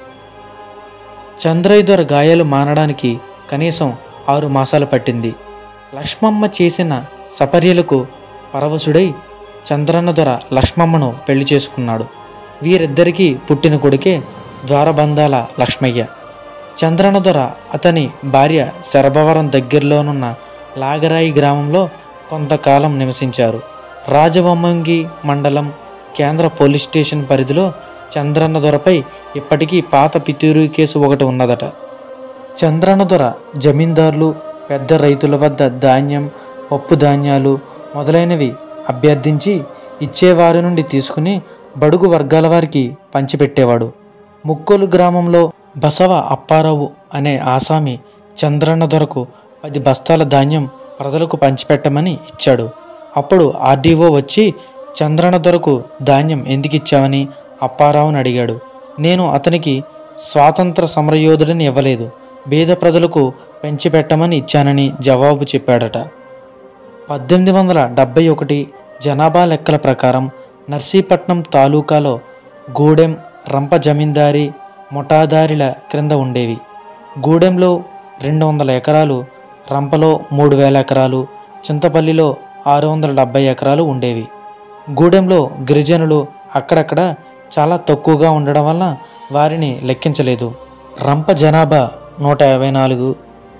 చంద్రయ్య గాయాలు మానడానికి కనీసం ఆరు మాసాలు పట్టింది లక్ష్మమ్మ చేసిన సపర్యలకు పరవశుడై చంద్రన్న దొర లక్ష్మమ్మను పెళ్లి చేసుకున్నాడు వీరిద్దరికీ పుట్టిన కొడుకే ద్వారబంధాల లక్ష్మయ్య చంద్రన్న దొర అతని భార్య శరభవరం దగ్గరలోనున్న లాగరాయి గ్రామంలో కొంతకాలం నివసించారు రాజవమ్మంగి మండలం కేంద్ర పోలీస్ స్టేషన్ పరిధిలో చంద్రన్న దొరపై ఇప్పటికీ పాత పితూరు కేసు ఒకటి ఉన్నదట చంద్రన్న దొర జమీందారులు పెద్ద రైతుల వద్ద ధాన్యం పప్పు ధాన్యాలు మొదలైనవి అభ్యర్థించి ఇచ్చేవారి నుండి తీసుకుని బడుగు వర్గాల వారికి పంచిపెట్టేవాడు ముక్కోలు గ్రామంలో బసవ అప్పారావు అనే ఆసామి చంద్రన్న దొరకు పది బస్తాల ధాన్యం ప్రజలకు పంచిపెట్టమని ఇచ్చాడు అప్పుడు ఆర్డీఓ వచ్చి చంద్రన్న దొరకు ధాన్యం ఎందుకు ఇచ్చావని అప్పారావుని అడిగాడు నేను అతనికి స్వాతంత్ర సమరయోధుడిని ఇవ్వలేదు బీద ప్రజలకు పెంచిపెట్టమని ఇచ్చానని జవాబు చెప్పాడట పద్దెనిమిది వందల డెబ్బై ఒకటి జనాభా లెక్కల ప్రకారం నర్సీపట్నం తాలూకాలో గూడెం రంప జమీందారీ ముఠాదారిల క్రింద ఉండేవి గూడెంలో రెండు వందల ఎకరాలు రంపలో మూడు వేల ఎకరాలు చింతపల్లిలో ఆరు వందల డెబ్బై ఎకరాలు ఉండేవి గూడెంలో గిరిజనులు అక్కడక్కడ చాలా తక్కువగా ఉండడం వలన వారిని లెక్కించలేదు రంప జనాభా నూట యాభై నాలుగు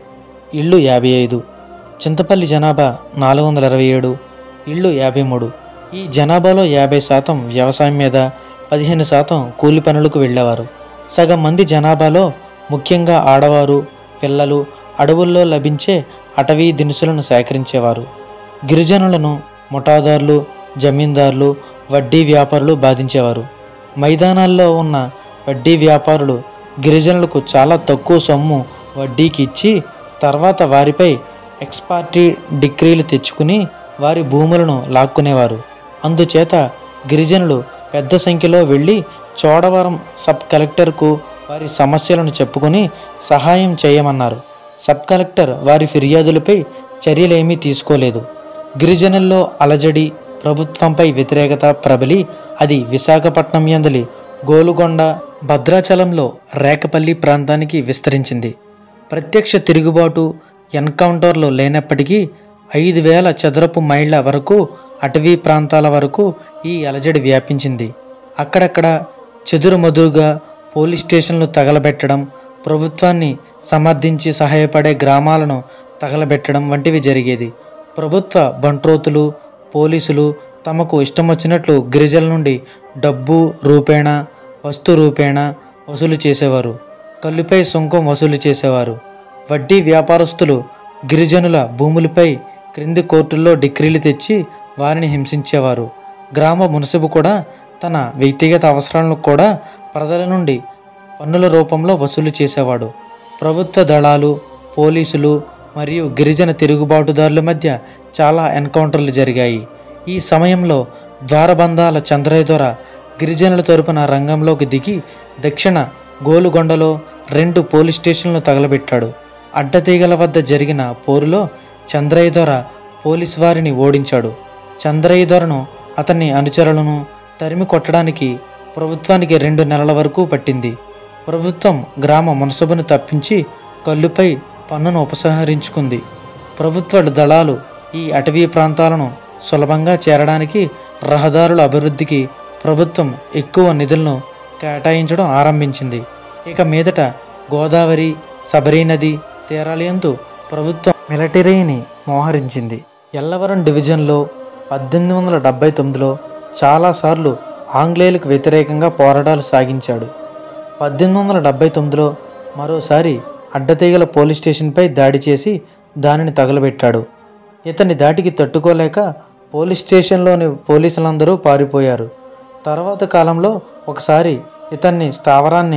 ఇళ్ళు యాభై ఐదు చింతపల్లి జనాభా నాలుగు వందల ఇరవై ఏడు ఇళ్ళు యాభై మూడు ఈ జనాభాలో యాభై శాతం వ్యవసాయం మీద పదిహేను శాతం కూలి పనులకు వెళ్ళేవారు సగం మంది జనాభాలో ముఖ్యంగా ఆడవారు పిల్లలు అడవుల్లో లభించే అటవీ దినుసులను సేకరించేవారు గిరిజనులను ముఠాదారులు జమీందారులు వడ్డీ వ్యాపారులు బాధించేవారు మైదానాల్లో ఉన్న వడ్డీ వ్యాపారులు గిరిజనులకు చాలా తక్కువ సొమ్ము వడ్డీకి ఇచ్చి తర్వాత వారిపై ఎక్స్పార్టీ డిగ్రీలు తెచ్చుకుని వారి భూములను లాక్కునేవారు అందుచేత గిరిజనులు పెద్ద సంఖ్యలో వెళ్ళి చోడవరం సబ్ కలెక్టర్కు వారి సమస్యలను చెప్పుకొని సహాయం చేయమన్నారు సబ్ కలెక్టర్ వారి ఫిర్యాదులపై చర్యలేమీ తీసుకోలేదు గిరిజనుల్లో అలజడి ప్రభుత్వంపై వ్యతిరేకత ప్రబలి అది విశాఖపట్నం యందలి గోలుగొండ భద్రాచలంలో రేకపల్లి ప్రాంతానికి విస్తరించింది ప్రత్యక్ష తిరుగుబాటు ఎన్కౌంటర్లు లేనప్పటికీ ఐదు వేల చదరపు మైళ్ళ వరకు అటవీ ప్రాంతాల వరకు ఈ అలజడి వ్యాపించింది అక్కడక్కడ చెదురుమదురుగా పోలీస్ స్టేషన్లు తగలబెట్టడం ప్రభుత్వాన్ని సమర్థించి సహాయపడే గ్రామాలను తగలబెట్టడం వంటివి జరిగేది ప్రభుత్వ బంట్రోతులు పోలీసులు తమకు ఇష్టం వచ్చినట్లు గిరిజనుల నుండి డబ్బు రూపేణా వస్తు రూపేణా వసూలు చేసేవారు కల్లుపై సుంకం వసూలు చేసేవారు వడ్డీ వ్యాపారస్తులు గిరిజనుల భూములపై క్రింది కోర్టుల్లో డిగ్రీలు తెచ్చి వారిని హింసించేవారు గ్రామ మున్సిపు కూడా తన వ్యక్తిగత అవసరాలను కూడా ప్రజల నుండి పన్నుల రూపంలో వసూలు చేసేవాడు ప్రభుత్వ దళాలు పోలీసులు మరియు గిరిజన తిరుగుబాటుదారుల మధ్య చాలా ఎన్కౌంటర్లు జరిగాయి ఈ సమయంలో ద్వారబంధాల చంద్రయ్య దొర గిరిజనుల తరపున రంగంలోకి దిగి దక్షిణ గోలుగొండలో రెండు పోలీస్ స్టేషన్లను తగలబెట్టాడు అడ్డతీగల వద్ద జరిగిన పోరులో చంద్రయ్య దొర పోలీస్ వారిని ఓడించాడు చంద్రయ్య దొరను అతన్ని అనుచరులను తరిమి కొట్టడానికి ప్రభుత్వానికి రెండు నెలల వరకు పట్టింది ప్రభుత్వం గ్రామ మునసబును తప్పించి కల్లుపై పన్నును ఉపసంహరించుకుంది ప్రభుత్వ దళాలు ఈ అటవీ ప్రాంతాలను సులభంగా చేరడానికి రహదారుల అభివృద్ధికి ప్రభుత్వం ఎక్కువ నిధులను కేటాయించడం ఆరంభించింది ఇక మీదట గోదావరి శబరి నది తీరాలయందు ప్రభుత్వం మిలిటరీని మోహరించింది ఎల్లవరం డివిజన్లో పద్దెనిమిది వందల డెబ్బై తొమ్మిదిలో చాలాసార్లు ఆంగ్లేయులకు వ్యతిరేకంగా పోరాటాలు సాగించాడు పద్దెనిమిది వందల డెబ్బై తొమ్మిదిలో మరోసారి అడ్డతీగల పోలీస్ స్టేషన్పై దాడి చేసి దానిని తగలబెట్టాడు ఇతని దాటికి తట్టుకోలేక పోలీస్ స్టేషన్లోని పోలీసులందరూ పారిపోయారు తర్వాత కాలంలో ఒకసారి ఇతన్ని స్థావరాన్ని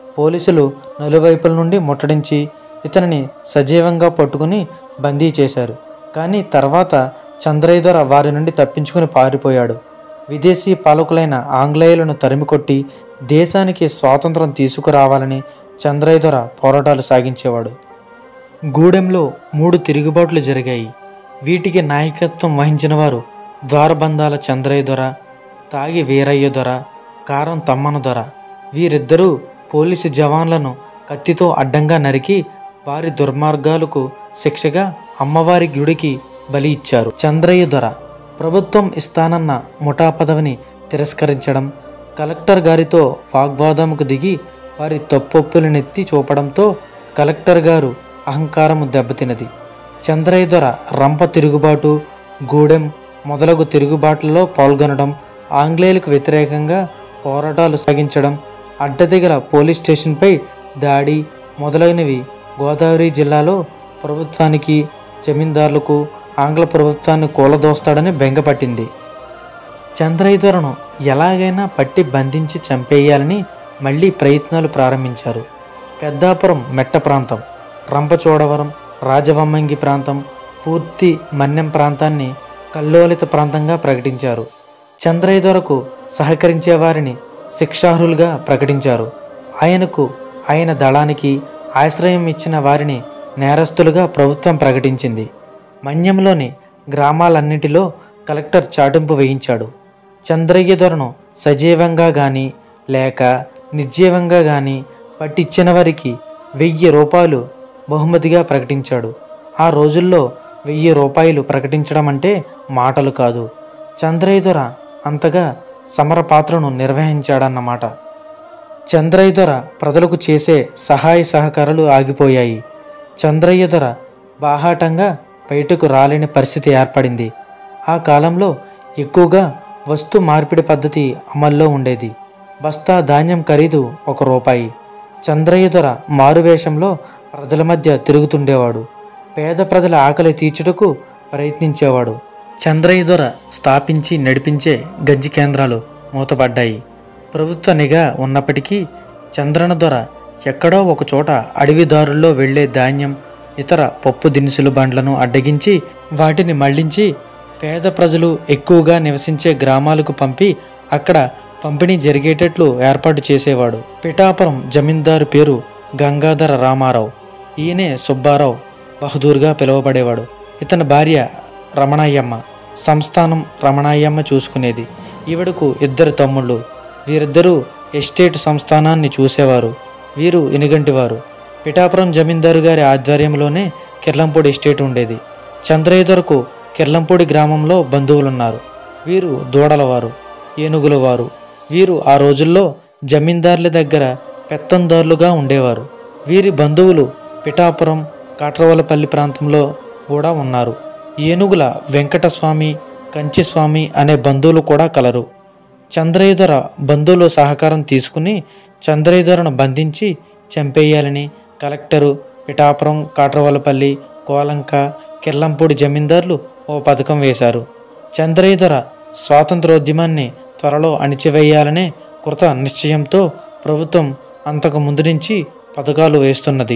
పోలీసులు నలువైపుల నుండి ముట్టడించి ఇతనిని సజీవంగా పట్టుకుని బందీ చేశారు కానీ తర్వాత చంద్రయ్య దొర వారి నుండి తప్పించుకుని పారిపోయాడు విదేశీ పాలకులైన ఆంగ్లేయులను తరిమికొట్టి దేశానికి స్వాతంత్రం తీసుకురావాలని చంద్రయ్య దొర పోరాటాలు సాగించేవాడు గూడెంలో మూడు తిరుగుబాట్లు జరిగాయి వీటికి నాయకత్వం వహించిన వారు ద్వారబంధాల చంద్రయ్య దొర తాగి వీరయ్య దొర కారం తమ్మన దొర వీరిద్దరూ పోలీసు జవాన్లను కత్తితో అడ్డంగా నరికి వారి దుర్మార్గాలకు శిక్షగా అమ్మవారి గుడికి బలి ఇచ్చారు చంద్రయ్య దొర ప్రభుత్వం ఇస్తానన్న ముఠా పదవిని తిరస్కరించడం కలెక్టర్ గారితో వాగ్వాదంకు దిగి వారి తప్పొప్పులనెత్తి చూపడంతో కలెక్టర్ గారు అహంకారము దెబ్బతినది చంద్రయ్య దొర రంప తిరుగుబాటు గూడెం మొదలగు తిరుగుబాట్లలో పాల్గొనడం ఆంగ్లేయులకు వ్యతిరేకంగా పోరాటాలు సాగించడం అడ్డదిగల పోలీస్ స్టేషన్పై దాడి మొదలైనవి గోదావరి జిల్లాలో ప్రభుత్వానికి జమీందారులకు ఆంగ్ల ప్రభుత్వాన్ని కూలదోస్తాడని బెంగపట్టింది చంద్రయ్య దొరను ఎలాగైనా పట్టి బంధించి చంపేయాలని మళ్ళీ ప్రయత్నాలు ప్రారంభించారు పెద్దాపురం మెట్ట ప్రాంతం రంపచోడవరం రాజవమ్మంగి ప్రాంతం పూర్తి మన్యం ప్రాంతాన్ని కల్లోలిత ప్రాంతంగా ప్రకటించారు చంద్రయ్య దొరకు సహకరించే వారిని శిక్షార్హులుగా ప్రకటించారు ఆయనకు ఆయన దళానికి ఆశ్రయం ఇచ్చిన వారిని నేరస్తులుగా ప్రభుత్వం ప్రకటించింది మన్యంలోని గ్రామాలన్నిటిలో కలెక్టర్ చాటింపు వేయించాడు చంద్రయ్య దొరను సజీవంగా కానీ లేక నిర్జీవంగా కానీ పట్టించిన వారికి వెయ్యి రూపాయలు బహుమతిగా ప్రకటించాడు ఆ రోజుల్లో వెయ్యి రూపాయలు ప్రకటించడం అంటే మాటలు కాదు చంద్రయ్య దొర అంతగా సమర పాత్రను నిర్వహించాడన్నమాట చంద్రయ్య దొర ప్రజలకు చేసే సహాయ సహకారాలు ఆగిపోయాయి చంద్రయ్య దొర బాహాటంగా బయటకు రాలేని పరిస్థితి ఏర్పడింది ఆ కాలంలో ఎక్కువగా వస్తు మార్పిడి పద్ధతి అమల్లో ఉండేది బస్తా ధాన్యం ఖరీదు ఒక రూపాయి చంద్రయ్య దొర మారువేషంలో ప్రజల మధ్య తిరుగుతుండేవాడు పేద ప్రజల ఆకలి తీర్చుటకు ప్రయత్నించేవాడు చంద్రయ్య దొర స్థాపించి నడిపించే గంజి కేంద్రాలు మూతపడ్డాయి ప్రభుత్వ నిఘా ఉన్నప్పటికీ చంద్రన దొర ఎక్కడో ఒక చోట అడవిదారుల్లో వెళ్లే ధాన్యం ఇతర పప్పు దినుసులు బండ్లను అడ్డగించి వాటిని మళ్లించి పేద ప్రజలు ఎక్కువగా నివసించే గ్రామాలకు పంపి అక్కడ పంపిణీ జరిగేటట్లు ఏర్పాటు చేసేవాడు పిఠాపురం జమీందారు పేరు గంగాధర రామారావు ఈయనే సుబ్బారావు బహదూర్గా పిలువబడేవాడు ఇతని భార్య రమణయ్యమ్మ సంస్థానం రమణయ్యమ్మ చూసుకునేది ఈవిడకు ఇద్దరు తమ్ముళ్ళు వీరిద్దరూ ఎస్టేట్ సంస్థానాన్ని చూసేవారు వీరు ఎనుగంటివారు పిఠాపురం జమీందారు గారి ఆధ్వర్యంలోనే కిర్లంపూడి ఎస్టేట్ ఉండేది చంద్రయ్య దొరకు కిర్లంపూడి గ్రామంలో బంధువులున్నారు వీరు దూడలవారు ఏనుగుల వారు వీరు ఆ రోజుల్లో జమీందారుల దగ్గర పెత్తందారులుగా ఉండేవారు వీరి బంధువులు పిఠాపురం కాట్రవలపల్లి ప్రాంతంలో కూడా ఉన్నారు ఏనుగుల వెంకటస్వామి కంచిస్వామి అనే బంధువులు కూడా కలరు చంద్రయ్యధర బంధువుల సహకారం తీసుకుని చంద్రయ్యధరను బంధించి చంపేయాలని కలెక్టరు పిఠాపురం కాట్రవలపల్లి కోలంక కిర్లంపూడి జమీందారులు ఓ పథకం వేశారు చంద్రయ్యధర స్వాతంత్రోద్యమాన్ని త్వరలో అణిచివేయాలనే కృత నిశ్చయంతో ప్రభుత్వం అంతకు ముందు నుంచి పథకాలు వేస్తున్నది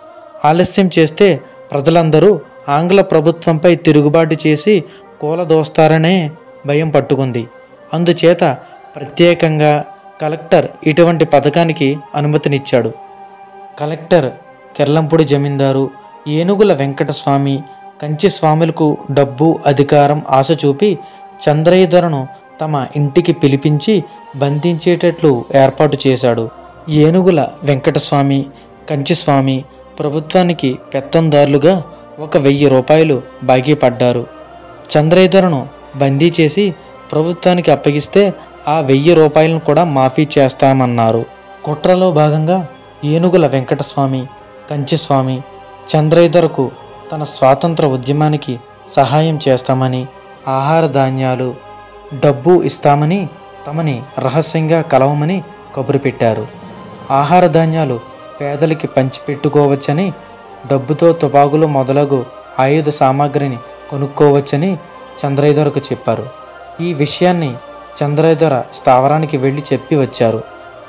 ఆలస్యం చేస్తే ప్రజలందరూ ఆంగ్ల ప్రభుత్వంపై తిరుగుబాటు చేసి కూలదోస్తారనే భయం పట్టుకుంది అందుచేత ప్రత్యేకంగా కలెక్టర్ ఇటువంటి పథకానికి అనుమతినిచ్చాడు కలెక్టర్ కెర్లంపూడి జమీందారు ఏనుగుల వెంకటస్వామి కంచి స్వాములకు డబ్బు అధికారం ఆశ చూపి చంద్రయ్య ధరను తమ ఇంటికి పిలిపించి బంధించేటట్లు ఏర్పాటు చేశాడు ఏనుగుల వెంకటస్వామి కంచిస్వామి ప్రభుత్వానికి పెత్తందారులుగా ఒక వెయ్యి రూపాయలు బాకీ పడ్డారు చంద్రయ్యధరను బందీ చేసి ప్రభుత్వానికి అప్పగిస్తే ఆ వెయ్యి రూపాయలను కూడా మాఫీ చేస్తామన్నారు కుట్రలో భాగంగా ఏనుగుల వెంకటస్వామి కంచిస్వామి చంద్రయ్యధరకు తన స్వాతంత్ర ఉద్యమానికి సహాయం చేస్తామని ఆహార ధాన్యాలు డబ్బు ఇస్తామని తమని రహస్యంగా కలవమని కబురు పెట్టారు ఆహార ధాన్యాలు పేదలకి పంచిపెట్టుకోవచ్చని డబ్బుతో తుపాకులు మొదలగు ఆయుధ సామాగ్రిని కొనుక్కోవచ్చని చంద్రయ్యధరకు చెప్పారు ఈ విషయాన్ని చంద్రయ్యధర స్థావరానికి వెళ్ళి చెప్పి వచ్చారు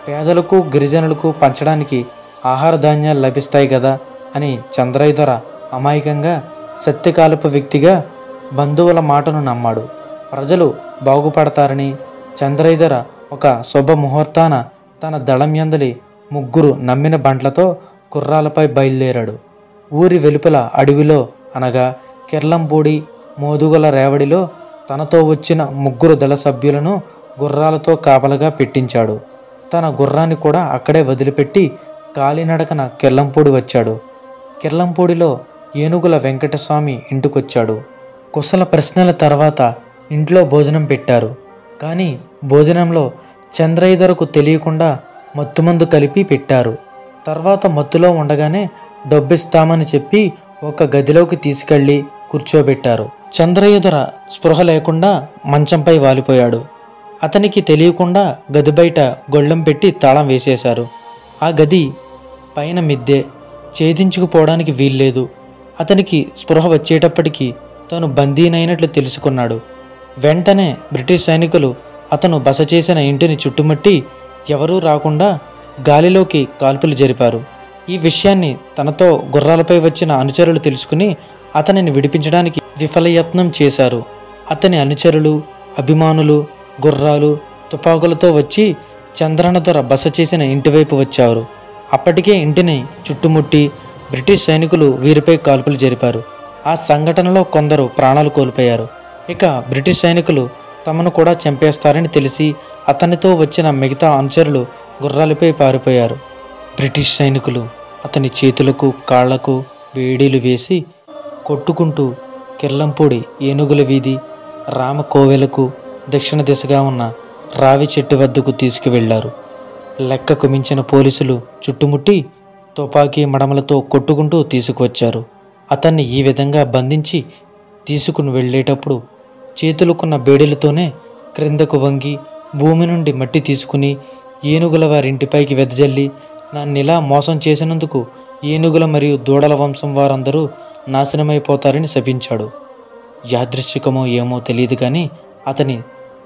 పేదలకు గిరిజనులకు పంచడానికి ఆహార ధాన్యాలు లభిస్తాయి కదా అని చంద్రయ్య దొర అమాయకంగా సత్యకాలపు వ్యక్తిగా బంధువుల మాటను నమ్మాడు ప్రజలు బాగుపడతారని చంద్రయ్య దొర ఒక శుభ ముహూర్తాన తన దళం యందలి ముగ్గురు నమ్మిన బండ్లతో గుర్రాలపై బయలుదేరాడు ఊరి వెలుపల అడవిలో అనగా కిర్లంపూడి మోదుగల రేవడిలో తనతో వచ్చిన ముగ్గురు దళ సభ్యులను గుర్రాలతో కాపలగా పెట్టించాడు తన గుర్రాన్ని కూడా అక్కడే వదిలిపెట్టి కాలినడకన కిర్లంపూడి వచ్చాడు కిర్లంపూడిలో ఏనుగుల వెంకటస్వామి ఇంటికొచ్చాడు కుశల ప్రశ్నల తర్వాత ఇంట్లో భోజనం పెట్టారు కానీ భోజనంలో చంద్రయ్యదొరకు తెలియకుండా మత్తుమందు కలిపి పెట్టారు తర్వాత మత్తులో ఉండగానే డబ్బిస్తామని చెప్పి ఒక గదిలోకి తీసుకెళ్లి కూర్చోబెట్టారు చంద్రయ్యదొర స్పృహ లేకుండా మంచంపై వాలిపోయాడు అతనికి తెలియకుండా గది బయట గొళ్ళెం పెట్టి తాళం వేసేశారు ఆ గది పైన మిద్దె ఛేదించుకుపోవడానికి వీల్లేదు అతనికి స్పృహ వచ్చేటప్పటికి తాను బందీనైనట్లు తెలుసుకున్నాడు వెంటనే బ్రిటిష్ సైనికులు అతను బస చేసిన ఇంటిని చుట్టుముట్టి ఎవరూ రాకుండా గాలిలోకి కాల్పులు జరిపారు ఈ విషయాన్ని తనతో గుర్రాలపై వచ్చిన అనుచరులు తెలుసుకుని అతనిని విడిపించడానికి విఫలయత్నం చేశారు అతని అనుచరులు అభిమానులు గుర్రాలు తుపాకులతో వచ్చి చంద్రన దొర బస చేసిన ఇంటివైపు వచ్చారు అప్పటికే ఇంటిని చుట్టుముట్టి బ్రిటిష్ సైనికులు వీరిపై కాల్పులు జరిపారు ఆ సంఘటనలో కొందరు ప్రాణాలు కోల్పోయారు ఇక బ్రిటిష్ సైనికులు తమను కూడా చంపేస్తారని తెలిసి అతనితో వచ్చిన మిగతా అనుచరులు గుర్రాలపై పారిపోయారు బ్రిటిష్ సైనికులు అతని చేతులకు కాళ్లకు వేడీలు వేసి కొట్టుకుంటూ కిర్లంపూడి ఏనుగుల వీధి రామకోవెలకు దక్షిణ దిశగా ఉన్న రావి చెట్టు వద్దకు తీసుకువెళ్లారు లెక్కకు మించిన పోలీసులు చుట్టుముట్టి తుపాకీ మడమలతో కొట్టుకుంటూ తీసుకువచ్చారు అతన్ని ఈ విధంగా బంధించి తీసుకుని వెళ్ళేటప్పుడు చేతులుకున్న బేడీలతోనే క్రిందకు వంగి భూమి నుండి మట్టి తీసుకుని ఏనుగుల వారింటిపైకి వెదజల్లి నన్నిలా మోసం చేసినందుకు ఏనుగుల మరియు దూడల వంశం వారందరూ నాశనమైపోతారని శపించాడు యాదృశ్చికమో ఏమో తెలియదు కానీ అతని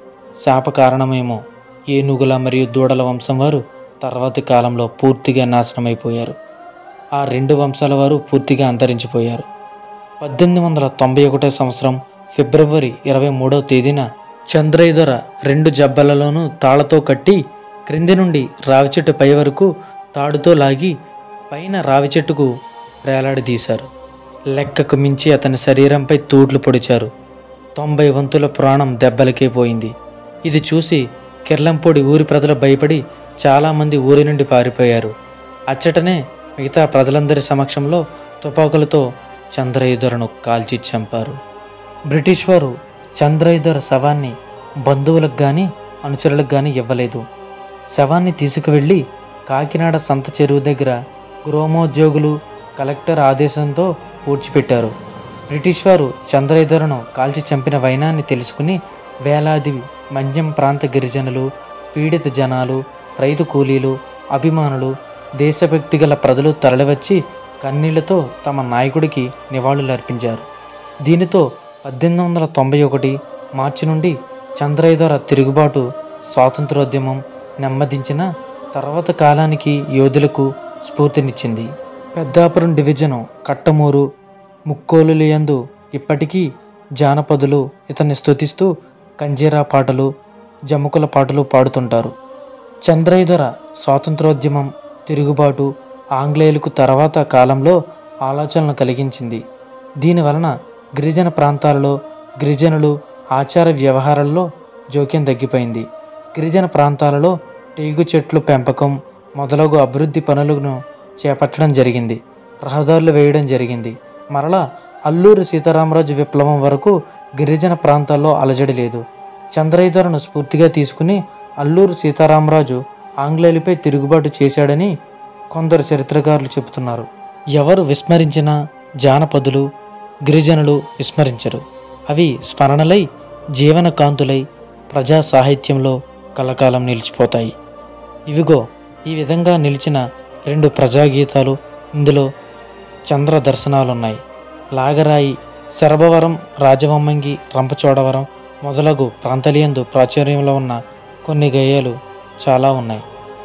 శాప కారణమేమో ఏనుగుల మరియు దూడల వంశం వారు తర్వాతి కాలంలో పూర్తిగా నాశనమైపోయారు ఆ రెండు వంశాల వారు పూర్తిగా అంతరించిపోయారు పద్దెనిమిది వందల తొంభై ఒకటో సంవత్సరం ఫిబ్రవరి ఇరవై మూడవ తేదీన చంద్రయ్యదొర రెండు జబ్బలలోనూ తాళ్లతో కట్టి క్రింది నుండి రావి చెట్టు పై వరకు తాడుతో లాగి పైన రావి చెట్టుకు వేలాడదీశారు లెక్కకు మించి అతని శరీరంపై తూట్లు పొడిచారు తొంభై వంతుల ప్రాణం దెబ్బలకే పోయింది ఇది చూసి కిర్లంపొడి ఊరి ప్రజలు భయపడి చాలామంది ఊరి నుండి పారిపోయారు అచ్చటనే మిగతా ప్రజలందరి సమక్షంలో తుపాకులతో చంద్రయుధరను కాల్చి చంపారు బ్రిటిష్ వారు చంద్రయుధర శవాన్ని బంధువులకు కానీ అనుచరులకు కానీ ఇవ్వలేదు శవాన్ని తీసుకువెళ్ళి కాకినాడ సంత చెరువు దగ్గర గృహమోద్యోగులు కలెక్టర్ ఆదేశంతో పూడ్చిపెట్టారు బ్రిటిష్ వారు చంద్రయుధరను కాల్చి చంపిన వైనాన్ని తెలుసుకుని వేలాది మన్యం ప్రాంత గిరిజనులు పీడిత జనాలు రైతు కూలీలు అభిమానులు దేశభక్తి గల ప్రజలు తరలివచ్చి కన్నీళ్లతో తమ నాయకుడికి నివాళులు అర్పించారు దీనితో పద్దెనిమిది వందల తొంభై ఒకటి మార్చి నుండి చంద్రయ్యదొర తిరుగుబాటు స్వాతంత్రోద్యమం నెమ్మదించిన తర్వాత కాలానికి యోధులకు స్ఫూర్తినిచ్చింది పెద్దాపురం డివిజను కట్టమూరు ముక్కోలులియందు ఇప్పటికీ జానపదులు ఇతన్ని స్తుతిస్తూ కంజీరా పాటలు జముకుల పాటలు పాడుతుంటారు చంద్రయ్యదొర స్వాతంత్రోద్యమం తిరుగుబాటు ఆంగ్లేయులకు తర్వాత కాలంలో ఆలోచనలు కలిగించింది దీనివలన గిరిజన ప్రాంతాలలో గిరిజనులు ఆచార వ్యవహారాల్లో జోక్యం తగ్గిపోయింది గిరిజన ప్రాంతాలలో టేగు చెట్లు పెంపకం మొదలగు అభివృద్ధి పనులను చేపట్టడం జరిగింది రహదారులు వేయడం జరిగింది మరలా అల్లూరి సీతారామరాజు విప్లవం వరకు గిరిజన ప్రాంతాల్లో అలజడి లేదు చంద్రయ్యధరను స్ఫూర్తిగా తీసుకుని అల్లూరు సీతారామరాజు ఆంగ్లేయులపై తిరుగుబాటు చేశాడని కొందరు చరిత్రకారులు చెబుతున్నారు ఎవరు విస్మరించినా జానపదులు గిరిజనులు విస్మరించరు అవి స్మరణలై జీవన కాంతులై ప్రజా సాహిత్యంలో కలకాలం నిలిచిపోతాయి ఇవిగో ఈ విధంగా నిలిచిన రెండు ప్రజాగీతాలు ఇందులో చంద్ర దర్శనాలున్నాయి లాగరాయి శరభవరం రాజవమ్మంగి రంపచోడవరం మొదలగు ప్రాంతలియందు ప్రాచుర్యంలో ఉన్న కొన్ని గేయాలు చాలా ఉన్నాయి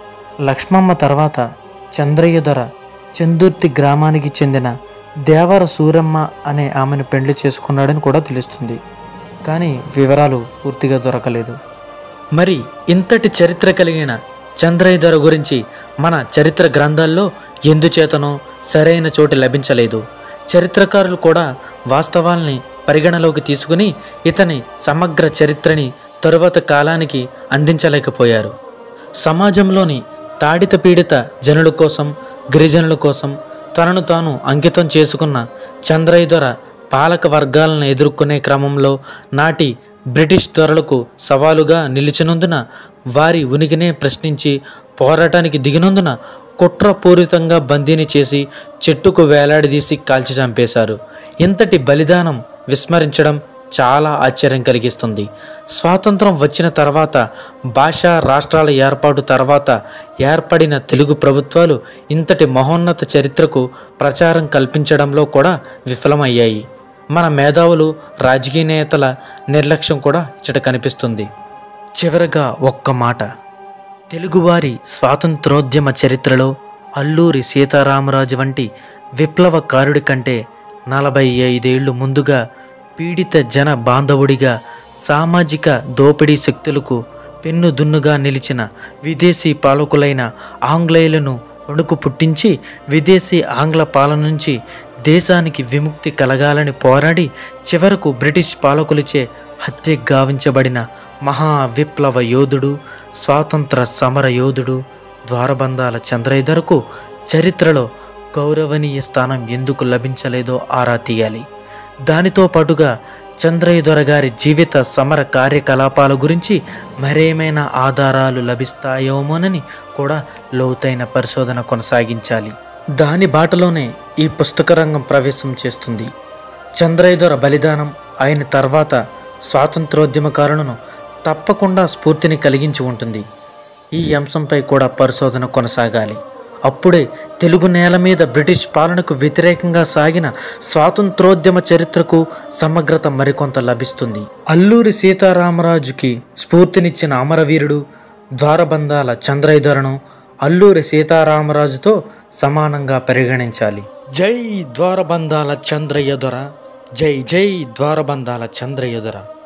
లక్ష్మమ్మ తర్వాత చంద్రయ్య దొర చందుర్తి గ్రామానికి చెందిన దేవర సూరమ్మ అనే ఆమెను పెండ్లి చేసుకున్నాడని కూడా తెలుస్తుంది కానీ వివరాలు పూర్తిగా దొరకలేదు మరి ఇంతటి చరిత్ర కలిగిన చంద్రయ్య దొర గురించి మన చరిత్ర గ్రంథాల్లో ఎందుచేతనో సరైన చోటు లభించలేదు చరిత్రకారులు కూడా వాస్తవాల్ని పరిగణలోకి తీసుకుని ఇతని సమగ్ర చరిత్రని తరువాత కాలానికి అందించలేకపోయారు సమాజంలోని తాడిత పీడిత జనుల కోసం గిరిజనుల కోసం తనను తాను అంకితం చేసుకున్న చంద్రయ్య దొర పాలక వర్గాలను ఎదుర్కొనే క్రమంలో నాటి బ్రిటిష్ దొరలకు సవాలుగా నిలిచినందున వారి ఉనికినే ప్రశ్నించి పోరాటానికి దిగినందున కుట్రపూరితంగా బందీని చేసి చెట్టుకు వేలాడదీసి కాల్చి చంపేశారు ఇంతటి బలిదానం విస్మరించడం చాలా ఆశ్చర్యం కలిగిస్తుంది స్వాతంత్రం వచ్చిన తర్వాత భాషా రాష్ట్రాల ఏర్పాటు తర్వాత ఏర్పడిన తెలుగు ప్రభుత్వాలు ఇంతటి మహోన్నత చరిత్రకు ప్రచారం కల్పించడంలో కూడా విఫలమయ్యాయి మన మేధావులు రాజకీయ నేతల నిర్లక్ష్యం కూడా ఇచ్చట కనిపిస్తుంది చివరగా ఒక్క మాట తెలుగువారి స్వాతంత్రోద్యమ చరిత్రలో అల్లూరి సీతారామరాజు వంటి విప్లవకారుడి కంటే నలభై ఐదేళ్లు ముందుగా పీడిత జన బాంధవుడిగా సామాజిక దోపిడీ శక్తులకు పెన్నుదున్నుగా నిలిచిన విదేశీ పాలకులైన ఆంగ్లేయులను వణుకు పుట్టించి విదేశీ ఆంగ్ల పాలన నుంచి దేశానికి విముక్తి కలగాలని పోరాడి చివరకు బ్రిటిష్ పాలకులచే హత్య గావించబడిన మహా విప్లవ యోధుడు స్వాతంత్ర సమర యోధుడు ద్వారబంధాల చంద్రయ్యధరకు చరిత్రలో గౌరవనీయ స్థానం ఎందుకు లభించలేదో ఆరా తీయాలి దానితో పాటుగా చంద్రయ్య దొర గారి జీవిత సమర కార్యకలాపాల గురించి మరేమైనా ఆధారాలు లభిస్తాయోమోనని కూడా లోతైన పరిశోధన కొనసాగించాలి దాని బాటలోనే ఈ పుస్తక రంగం ప్రవేశం చేస్తుంది చంద్రయ్య దొర బలిదానం ఆయన తర్వాత స్వాతంత్రోద్యమకారులను తప్పకుండా స్ఫూర్తిని కలిగించి ఉంటుంది ఈ అంశంపై కూడా పరిశోధన కొనసాగాలి అప్పుడే తెలుగు నేల మీద బ్రిటిష్ పాలనకు వ్యతిరేకంగా సాగిన స్వాతంత్రోద్యమ చరిత్రకు సమగ్రత మరికొంత లభిస్తుంది అల్లూరి సీతారామరాజుకి స్ఫూర్తినిచ్చిన అమరవీరుడు ద్వారబంధాల చంద్రయ్యధరను అల్లూరి సీతారామరాజుతో సమానంగా పరిగణించాలి జై ద్వారబంధాల చంద్రయ్య దొర జై జై ద్వారబంధాల చంద్రయ్య దొర